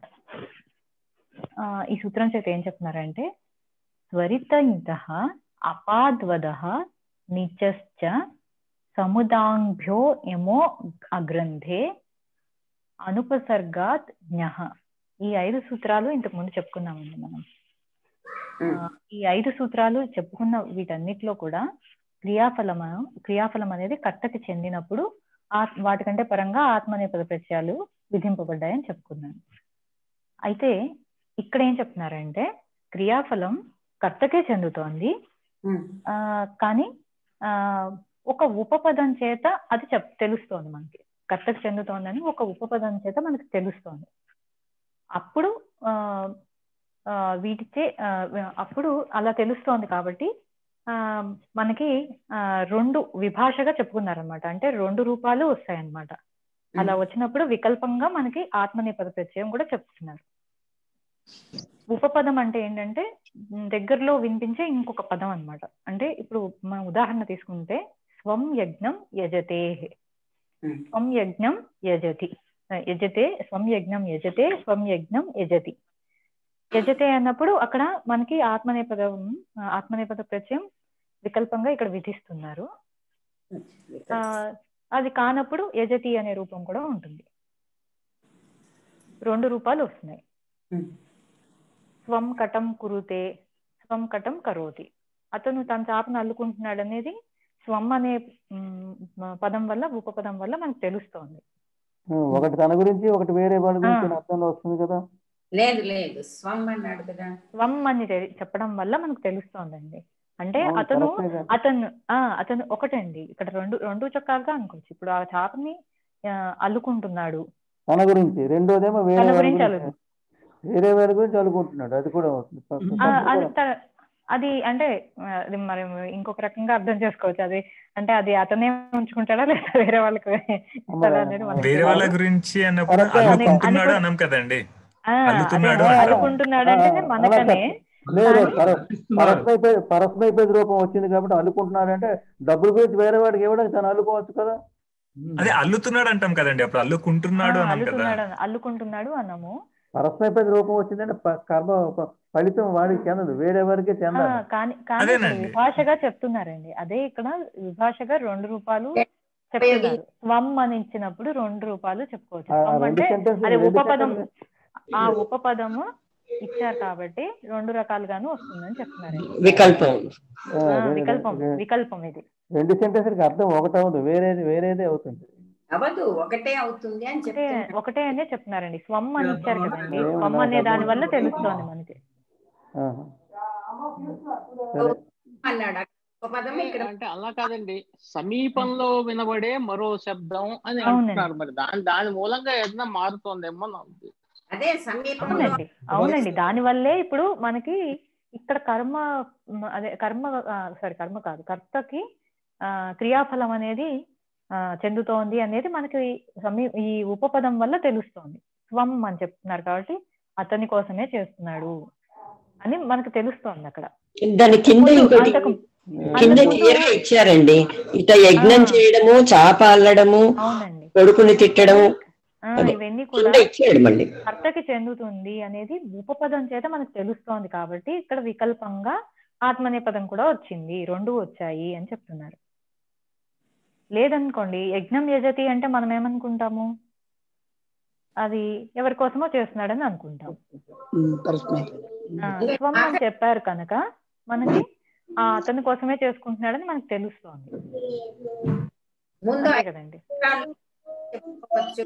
ఈ సూత్రం చేత ఏం చెప్తున్నారంటే త్వరిత అపాద్వద నిచశ్చ సముదాంభ్యో యమో అగ్రంథే అనుపసర్గాత్ జ్ఞః ఈ ఐదు సూత్రాలు ఇంతకు ముందు చెప్పుకున్నామండి మనం ఆ, ఈ ఐదు సూత్రాలు చెప్పుకున్న వీటన్నిటిలో కూడా క్రియాఫలం క్రియాఫలం అనేది కర్తకి చెందినప్పుడు ఆ వాటికంటే పరంగా ఆత్మనేపద ప్రత్యయాలు విధింపబడ్డాయని చెప్పుకున్నాను అయితే ఇక్కడ ఏం చెప్తున్నారంటే క్రియాఫలం కర్తకే చెందుతోంది ఆ కానీ ఆ ఒక ఉపపదం చేత అది చెప్ తెలుస్తోంది మనకి కర్తకు చెందుతోందని ఒక ఉపపదం చేత మనకి తెలుస్తోంది అప్పుడు ఆ ఆ, వీటిచే ఆ, అప్పుడు అలా తెలుస్తోంది కాబట్టి ఆ మనకి ఆ రెండు విభాషగా చెప్పుకున్నారనమాట అంటే రెండు రూపాలు వస్తాయన్నమాట అలా వచ్చినప్పుడు వికల్పంగా మనకి ఆత్మనేపద ప్రత్యయం కూడా చెప్తున్నారు ఉపపదం అంటే ఏంటంటే ఉమ్, దగ్గరలో వినిపించే ఇంకొక పదం అన్నమాట అంటే ఇప్పుడు మనం ఉదాహరణ తీసుకుంటే స్వం యజ్ఞం యజతే స్వం యజ్ఞం యజతి ఆ, యజతే స్వం యజ్ఞం యజతే స్వం యజ్ఞం యజతి యజతే అన్నప్పుడు అక్కడ మనకి ఆత్మనేపదం ఆ, ఆత్మనేపద ప్రత్యయం వికల్పంగా ఇక్కడ విధిస్తున్నారు ఆ, అది కానప్పుడు యజతి అనే రూపం కూడా ఉంటుంది రెండు రూపాలు వస్తున్నాయి స్వం కటం కురుతే స్వం కటం కరోతి అతను తన చాపను అల్లుకుంటున్నాడు అనేది స్వం అనే ఉమ్, పదం వల్ల ఉపపదం వల్ల మనకు తెలుస్తోంది ఒకటి తన గురించి ఒకటి వేరే వాళ్ళ గురించి ఆ. అర్థంలో వస్తుంది కదా లేదు లేదు స్వం అన్నాడు కదా స్వం అని తె- చెప్పడం వల్ల మనకు తెలుస్తోందండి అంటే అవును, అతను కరెక్టే కదా. అతను ఆ అతను ఒకటండి ఇక్కడ రెండు రెండు చక్రాలుగా అనుకోవచ్చు ఇప్పుడు ఆ చాపని ఆ, అల్లుకుంటున్నాడు తన గురించి రెండోదేమో వేరే తన వాళ్ళ గురించి గురించి అల్లు వేరే వాళ్ళ గురించి అనుకుంటున్నాడు అది కూడా వస్తుంది ఫస్ట్ ఆ, ఫస్ట్ అది కూడా త- అది అంటే ఆ, అది మరి ఇంకొక రకంగా అర్థం చేసుకోవచ్చు అది అంటే అది అతనే ఉంచుకుంటాడా లేదా వేరే వాళ్ళకి ఇస్తాడా అనేది మనకు వేరే వాళ్ళ తెలియదు. గురించి అన్నప్పుడు కరెక్టే అని- అల్లుకుంటున్నాడు అని- అనం కదండి ఆ, అదే అల్లుతున్నాడు అదే, అంటాం అల్లుకుంటున్నాడు అంటేనే మనకనే లేదు కానీ పర- పరస్మైపేద పరస్మైపేద రూపం వచ్చింది కాబట్టి అల్లుకుంటున్నాడు అంటే డబ్బుల గురించి వేరే వాడికి ఇవ్వడానికి తను అల్లుకోవచ్చు కదా అదే అల్లుతున్నాడు అంటాం కదండి అప్పుడు అల్లుకుంటున్నాడు ఆ, అనం కదా అల్లుతున్నాడు అన్న- అల్లుకుంటున్నాడు అన్నము పరస్మైపది రూపం వచ్చిందంటే ప- కర్మ ప- ఫలితం వాడికి చెందదు వేరే వారికే ఆ, చెందాలి కానీ కానీ ఇక్కడ విభాషగా చెప్తున్నారండి అదే ఇక్కడ విభాషగా రెండు రూపాయలు చెప్తున్నారు స్వం అని ఇచ్చినప్పుడు రెండు రూపాయలు చెప్పుకోవచ్చు ఆ స్వం రెండు అంటే sentence- అది రెండు ఉపపదం sentence- ఆ ఉపపదము ఇచ్చారు కాబట్టి రెండు రకాలుగాను వస్తుందని చెప్తున్నారండి వికల్పం ఆ, ఆ, రెండు- వికల్పం రెండు- వికల్పం ఇది రెండు సెంటెన్స్కి అర్థం ఒకటి అవ్వదు వేరేది వేరేదే అవుతుంది అవదు ఒకటే అవుతుంది అని ఒకటే చెప్తున్నారు ఒకటే అనే చెప్తున్నారండి స్వం అని ఇచ్చారు కదండి ఏమన్నా స్వం అనే దాని వల్ల డబ్బులు- తెలుస్తోంది మనకి ఆహా. సరే అన్నాడు ఒక పదం ఇక్కడ అంటే అలా కాదండి సమీపంలో వినబడే మరో శబ్దం అని అవునండి. అంటున్నారు మరి దాని దాని మూలంగా ఏదైనా మారుతోందేమో నా ఉద్దేశం. అదే సమీపంలో అవునండి అవునండి దాని వల్లే ఇప్పుడు మనకి ఇక్కడ కర్మ మ, అదే కర్మ సారీ కర్మ కాదు కర్తకి ఆ, క్రియాఫలం అనేది ఆ, చెందుతోంది అనేది మనకి సమీ ఈ ఉపపదం వల్ల తెలుస్తోంది స్వం అని చెప్తున్నారు కాబట్టి అతని కోసమే చేస్తున్నాడు అని మనకు తెలుస్తోంది అక్కడ దాని కింద ముందు ఇంకోటి అంతకు కింద అంతకు క్లియర్ గా ఇచ్చారండి ఇట యజ్ఞం ఆ. చేయడము చాప అల్లడము అవునండి కొడుకుని తిట్టడము ఆ, అదే ఇవన్నీ కూడా కింద ఇచ్చాడు మళ్ళీ కర్తకి చెందుతుంది అనేది ఉపపదం చేత మనకు తెలుస్తోంది కాబట్టి ఇక్కడ వికల్పంగా ఆత్మనేపదం కూడా వచ్చింది రెండు వచ్చాయి అని చెప్తున్నారు లేదనుకోండి యజ్ఞం యజతి అంటే మనం ఏమనుకుంటాము అది ఎవరి కోసమో చేస్తున్నాడని అనుకుంటాం ఆ, స్వం అని చెప్పారు కనుక మనకి ఆ అతని కోసమే చేసుకుంటున్నాడని మనకు తెలుస్తోంది ముందు అంతే కదండి అక్షరాలు చెప్పుకోవచ్చు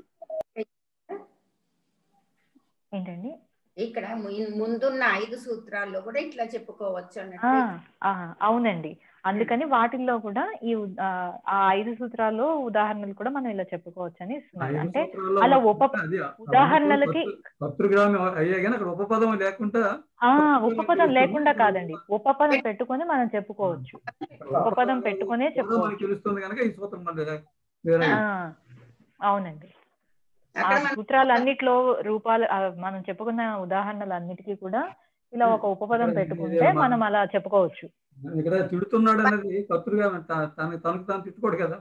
ఏంటండి ఇక్కడ ము- ముందున్న ఐదు సూత్రాల్లో కూడా ఇట్లా చెప్పుకోవచ్చు ఆ, అన్నట్టు ఆ, అవునండి అందుకని వాటిల్లో కూడా ఈ ఉ- ఆ ఆ ఐదు సూత్రాల్లో ఉదాహరణలు కూడా మనం ఇలా చెప్పుకోవచ్చు అని ఇస్తున్నారు ఐదు అంటే సూత్రాల్లో అలా మొత్తం ఉప అది ఉదాహరణలకి కర్తృగ్రామి అయ్యే కానీ అక్కడ ఉపపదం లేకుండా ఆ ఉపపదం లేకుండా కాదండి ఉపపదం పెట్టుకొని మనం చెప్పుకోవచ్చు ఉపపదం పెట్టుకునే మనకి చెప్పుకోవచ్చు తెలుస్తుంది కనుక ఈ సూత్రం మళ్ళీ వేరే ఆ, అవునండి ఆ సూత్రాలు అన్నిట్లో రూపాలు ఆ, మనం చెప్పుకున్న ఉదాహరణలు అన్నిటికీ కూడా ఇలా ఒక ఉపపదం పెట్టుకుంటే మనం అలా చెప్పుకోవచ్చు ఇక్కడ తిడుతున్నాడు అనేది కర్తృగా తనకి తనకు తాను తిట్టుకోడు కదా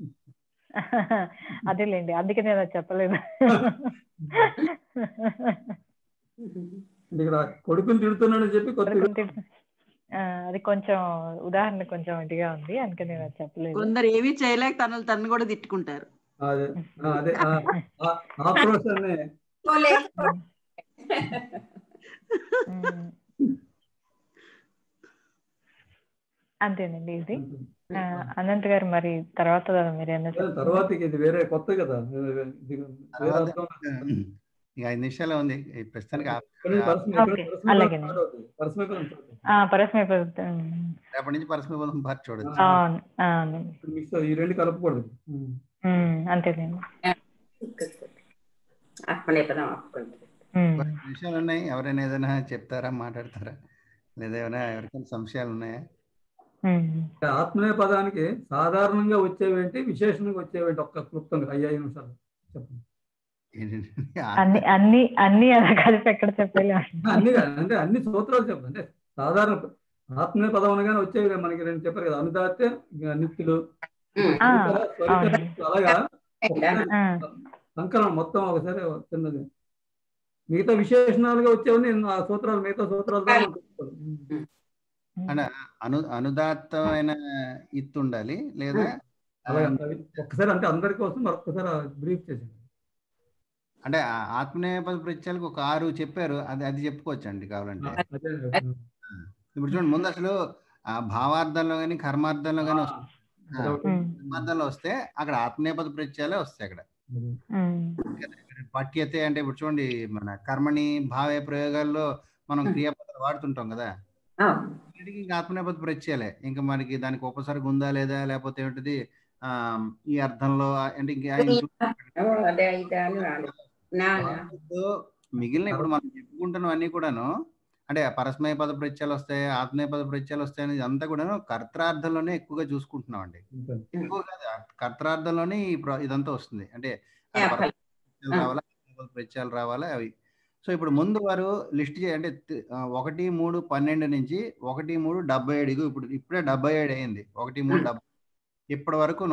అదేలేండి అందుకే నేను అది చెప్పలేదు ఇక్కడ కొడుకుని తిడుతున్నాడు అని చెప్పి కర్తృగా ఆ, అది కొంచెం ఉదాహరణ కొంచెం ఇదిగా ఉంది అందుకే నేను అది చెప్పలేదు కొందరు ఏమీ చేయలేక తనలు తను కూడా తిట్టుకుంటారు అదే ఆ, అదే ఆ, ఆ- ఆక్రోశాన్ని ఉమ్. అంతేనండి ఇది ఆ, అనంత్ గారు మరి తర్వాత మీరు ఏమన్నా చెప్తారా? తర్వాతకి ఇది వేరే కొత్త కదా ఇది వేరే తర్వాత అర్థం ఇక ఐదు నిమిషాలు ఉంది ఈ ప్రస్తుతానికి ఆ- ఇక్కడ నుంచి పరస్మ- ఇక్కడ ఓకే, పరస్మ అలాగేనండి. start అవుతుంది. పరస్మ పదం start అవుతుంది. ఆ, పరస్మై పదం. రేపటి నుంచి పరస్మ పదం పార్ట్ చూడొచ్చు అవును అవునండి మిక్స్ ఈ రెండు కలపకూడదు ఉమ్. ఉమ్, అంతేనండి ఆత్మనేపదం ఆపుకుంటుంది ఉమ్. కొన్ని విషయాలు ఉన్నాయి ఎవరైనా ఏదైనా చెప్తారా మాట్లాడతారా లేదా ఏమైనా ఎవరికైనా సంశయాలు ఉన్నాయా ఉమ్. ఆత్మనే పదానికి సాధారణంగా వచ్చేవేంటి విశేషణంగా వచ్చేవేంటి ఒక్క క్లుప్తంగా అయ్యి ఐదు నిమిషాలు చెప్పండి ఏంటంటే అన్ని అన్ని అన్ని అలా కలిపి ఎక్కడ చెప్పాలి అన్ని కాదు, అంటే అన్ని సూత్రాలు చెప్పండి అంటే సాధారణ ఆత్మీయ పదం అనగానే వచ్చేవి కదా మనకి రెండు చెప్పారు కదా అనుదాత్య నిత్యులు ఆ, స్వరిత, స్వరిత, అవునండి. అలాగా ఆ. సంకలనం మొత్తం ఒకసారి చిన్నది మిగతా విశేషణాలుగా వచ్చేవన్నీ ఆ సూత్రాలు మిగతా సూత్రాలు ద్వారా మనం తెలుసుకోవాలి. అంటే అను అనుదాత్తమైన ఇత్తు ఉండాలి లేదా అలాగే అవి ఒక్కసారి అంటే అందరి కోసం మరొకసారి బ్రీఫ్ చేసింది అంటే ఆ ఆత్మనేపథ ప్రత్యయాలకు ఒక ఆరు చెప్పారు అది అది చెప్పుకోవచ్చు అండి కావాలంటే అదే ఇప్పుడు చూడండి ముందు అసలు ఆ భావార్థంలో కానీ కర్మార్థంలో కానీ కర్మార్థంలో వస్తే అక్కడ ఆత్మనేపథ ప్రత్యయాలే వస్తాయి అక్కడ పట్యతే అంటే ఇప్పుడు చూడండి మన కర్మని భావే ప్రయోగాల్లో మనం క్రియాపదాలు వాడుతుంటాం కదా వీటికి ఇంకా ఆత్మనేపథ ప్రత్యయాలే ఇంకా మనకి దానికి ఉపసర్గ ఉందా లేదా లేకపోతే ఏంటిది ఆ ఈ అర్థంలో అంటే ఇంకా ఆయన చూ- అదే ఇదే అని రాలేదు నా నా. సో మిగిలిన ఇప్పుడు మనం చెప్పుకుంటున్నవన్నీ కూడాను అంటే పరస్మయ పద ప్రత్యయాలు వస్తాయి ఆత్మీయ పద ప్రత్యయాలు వస్తాయి అనేది అంతా కూడాను కర్తార్థంలోనే ఎక్కువగా చూసుకుంటున్నాం అండి ఎక్కువ కాదు కర్తార్థంలోనే ఈ ప్ర- ఇదంతా వస్తుంది అంటే అది పరస్మయ ప్రత్యయాలు రావాలా ఆత్మీయ పద ప్రత్యయాలు రావాలా అవి సో ఇప్పుడు ముందు వారు లిస్ట్ చే అంటే తి- ఆ, ఒకటి మూడు పన్నెండు నుంచి ఒకటి మూడు డెబ్బై ఏడు ఇగో ఇప్పుడు ఇప్పుడే డెబ్బై ఏడు అయింది ఒకటి మూడు డెబ్బై ఇప్పటి వరకును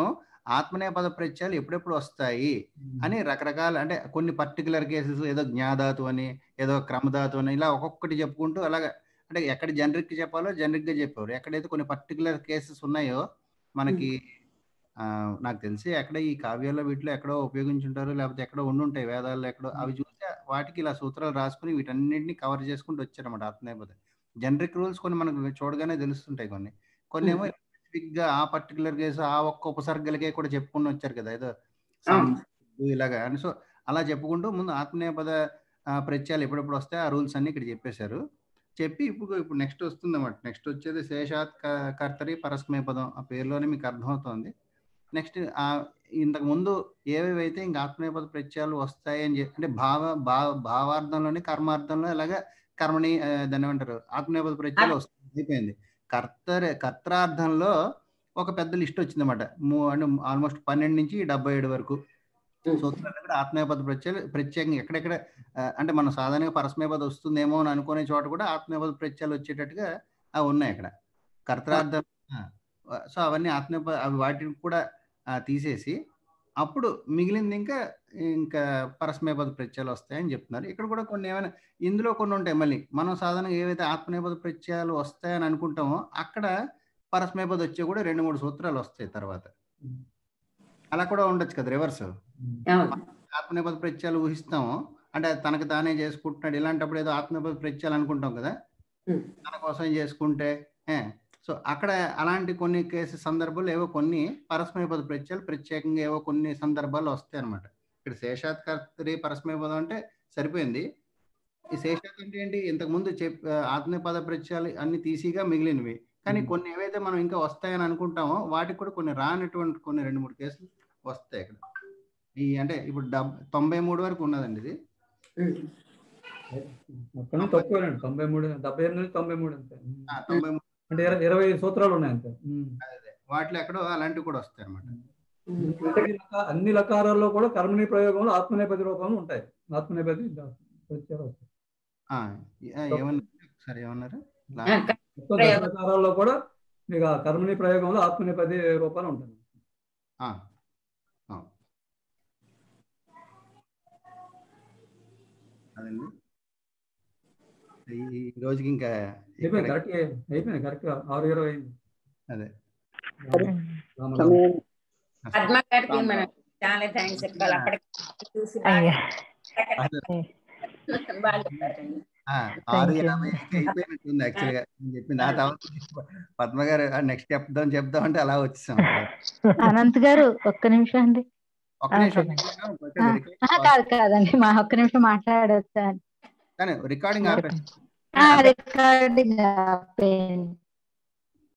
ఆత్మనేపద ప్రత్యయాలు ఎప్పుడెప్పుడు వస్తాయి అని రకరకాల అంటే కొన్ని పర్టికులర్ కేసెస్ ఏదో జ్ఞాధాతు అని ఏదో క్రమధాతు అని ఇలా ఒక్కొక్కటి చెప్పుకుంటూ అలాగ అంటే ఎక్కడ జనరిక్ చెప్పాలో జనరిక్ గా చెప్పారు ఎక్కడైతే కొన్ని పర్టికులర్ కేసెస్ ఉన్నాయో మనకి ఆ, నాకు తెలిసి ఎక్కడ ఈ కావ్యాల్లో వీటిలో ఎక్కడో ఉపయోగించుంటారు లేకపోతే ఎక్కడో ఉండుంటాయి వేదాల్లో ఎక్కడో అవి చూస్తే వాటికి ఇలా సూత్రాలు రాసుకుని వీటన్నింటినీ కవర్ చేసుకుంటూ వచ్చారన్నమాట ఆత్మనేపథ జనరిక్ రూల్స్ కొన్ని మనకు చూడగానే తెలుస్తుంటాయి కొన్ని కొన్ని ఏమో స్పెసిఫిక్ గా ఆ పర్టికులర్ కేసు ఆ ఒక్క ఉపసర్గలకే కూడా చెప్పుకుని వచ్చారు కదా ఏదో అవును. సం- ఇలాగా అని సో అలా చెప్పుకుంటూ ముందు ఆత్మనేపద ఆ, ప్రత్యయాలు ఎప్పుడెప్పుడు వస్తాయి ఆ రూల్స్ అన్ని ఇక్కడ చెప్పేశారు చెప్పి ఇప్పుడు ఇప్పుడు నెక్స్ట్ వస్తుంది అన్నమాట నెక్స్ట్ వచ్చేది శేషాత్ క- కర్తరి పరస్మయ పదం ఆ పేరులోనే మీకు అర్థమవుతోంది నెక్స్ట్ ఆ ఇంతకు ముందు ఏవేవైతే ఇంకా ఆత్మనేపద ప్రత్యయాలు వస్తాయి అని చెప్పి అంటే భావ భావ భావార్థంలోని కర్మార్థంలో ఇలాగా కర్మని ఆ, దాన్ని ఏమంటారు ఆత్మనేపద ప్రత్యయాలు వస్తాయి అయిపోయింది కర్తర కర్తార్థంలో ఒక పెద్ద లిస్ట్ వచ్చింది అనమాట అంటే ఆల్మోస్ట్ పన్నెండు నుంచి డెబ్బై ఏడు వరకు సూత్రాలు కూడా ఆత్మీయపద ప్రత్యయాలు ప్రత్యేకంగా ఎక్కడెక్కడ ఆ, అంటే మనం సాధారణంగా పరస్మయపద వస్తుందేమో అని అనుకునే చోట కూడా ఆత్మీయపద ప్రత్యయాలు వచ్చేటట్టుగా అవి ఉన్నాయి అక్కడ కర్తార్థం సో అవన్నీ ఆత్మీయపద అవి వాటిని కూడా ఆ, తీసేసి అప్పుడు మిగిలింది ఇంకా ఇంకా పరస్మయపద ప్రత్యయాలు వస్తాయని చెప్తున్నారు ఇక్కడ కూడా కొన్ని ఏమైనా ఇందులో కొన్ని ఉంటాయి మళ్ళీ మనం సాధారణంగా ఏవైతే ఆత్మనేపద ప్రత్యయాలు వస్తాయని అనుకుంటామో అక్కడ పరస్మయపద వచ్చే కూడా రెండు మూడు సూత్రాలు వస్తాయి తర్వాత అలా కూడా ఉండొచ్చు కదా రివర్స్ ఆత్మనేపద ప్రత్యయాలు ఊహిస్తాము అంటే అది తనకు తానే చేసుకుంటున్నాడు ఇలాంటప్పుడు ఏదో ఆత్మనేపద ప్రత్యయాలు అనుకుంటాం కదా తన కోసం చేసుకుంటే సో అక్కడ అలాంటి కొన్ని కేసు సందర్భాలు ఏవో కొన్ని పరస్మయపద ప్రత్యయాలు ప్రత్యేకంగా ఏవో కొన్ని సందర్భాలు వస్తాయి అనమాట ఇక్కడ శేషాత్కర్తరి పరస్మయపదం అంటే సరిపోయింది ఈ శేషాత్ అంటే ఏంటి ఇంతకు ముందు చెప్ ఆత్మీయపద ప్రత్యయాలు అన్ని తీసిగా మిగిలినవి కానీ కొన్ని ఏవైతే మనం ఇంకా వస్తాయని అనుకుంటామో వాటికి కూడా కొన్ని రానటువంటి కొన్ని రెండు మూడు కేసులు వస్తాయి ఇక్కడ ఈ అంటే ఇప్పుడు డబ్ తొంభై మూడు వరకు ఉన్నదండి ఇది అక్కడ నుంచి తక్కువేనండి తొంభై మూడు డెబ్బై ఎనిమిది నుంచి తొంభై మూడు అంతే ఆ, తొంభై మూడు అంటే ఇరవై ఇరవై ఐదు సూత్రాలు ఉన్నాయి అంతే ఉమ్. అదే వాటిలో ఎక్కడో అలాంటివి కూడా వస్తాయి అనమాట ఇంతకీ లక- అన్ని లకారాల్లో కూడా కర్మని ప్రయోగంలో ఆత్మనేపథ్య రూపంలో ఉంటాయి ఆత్మనేపథ్య ప్రత్యయాలు వస్తాయి ఏమన్నారు ఒకసారి ఏమన్నారు లా- మొత్తం దశ లకారాల్లో కూడా మీకు ఆ కర్మని ప్రయోగంలో ఆత్మనేపథ్య రూపాలు ఉంటాయి ఆ, ఆ. అదండి ఈ ఈ రోజుకి ఇంకా అయిపోయింది ఇక్కడ- కరెక్ట్ అయిపోయింది కరెక్ట్ ఆరు ఇరవై అయింది అదే రామ రామ. సమయం పద్మ గారికి మనం చాలా థ్యాంక్స్ చెప్పాలి అప్పటికి చూసి అయ్యా బాగా చెప్పారండి ఆ, ఆరు యాభై అయిపోయినట్టుంది యాక్చువల్ గా నేను చెప్పింది ఆ తర్వాత పద్మ గారు నెక్స్ట్ చెప్దాం చెప్దాం అంటే అలా వచ్చేసాం అనంత్ గారు ఒక్క నిమిషం అండి ఒక్క ఆ, నిమిషం చెప్పండి. ఆ, కాదు కాదండి మా ఒక్క నిమిషం మాట్లాడొచ్చా కానీ రికార్డింగ్ ఆపేసి రికార్డింగ్ ఆపేయండి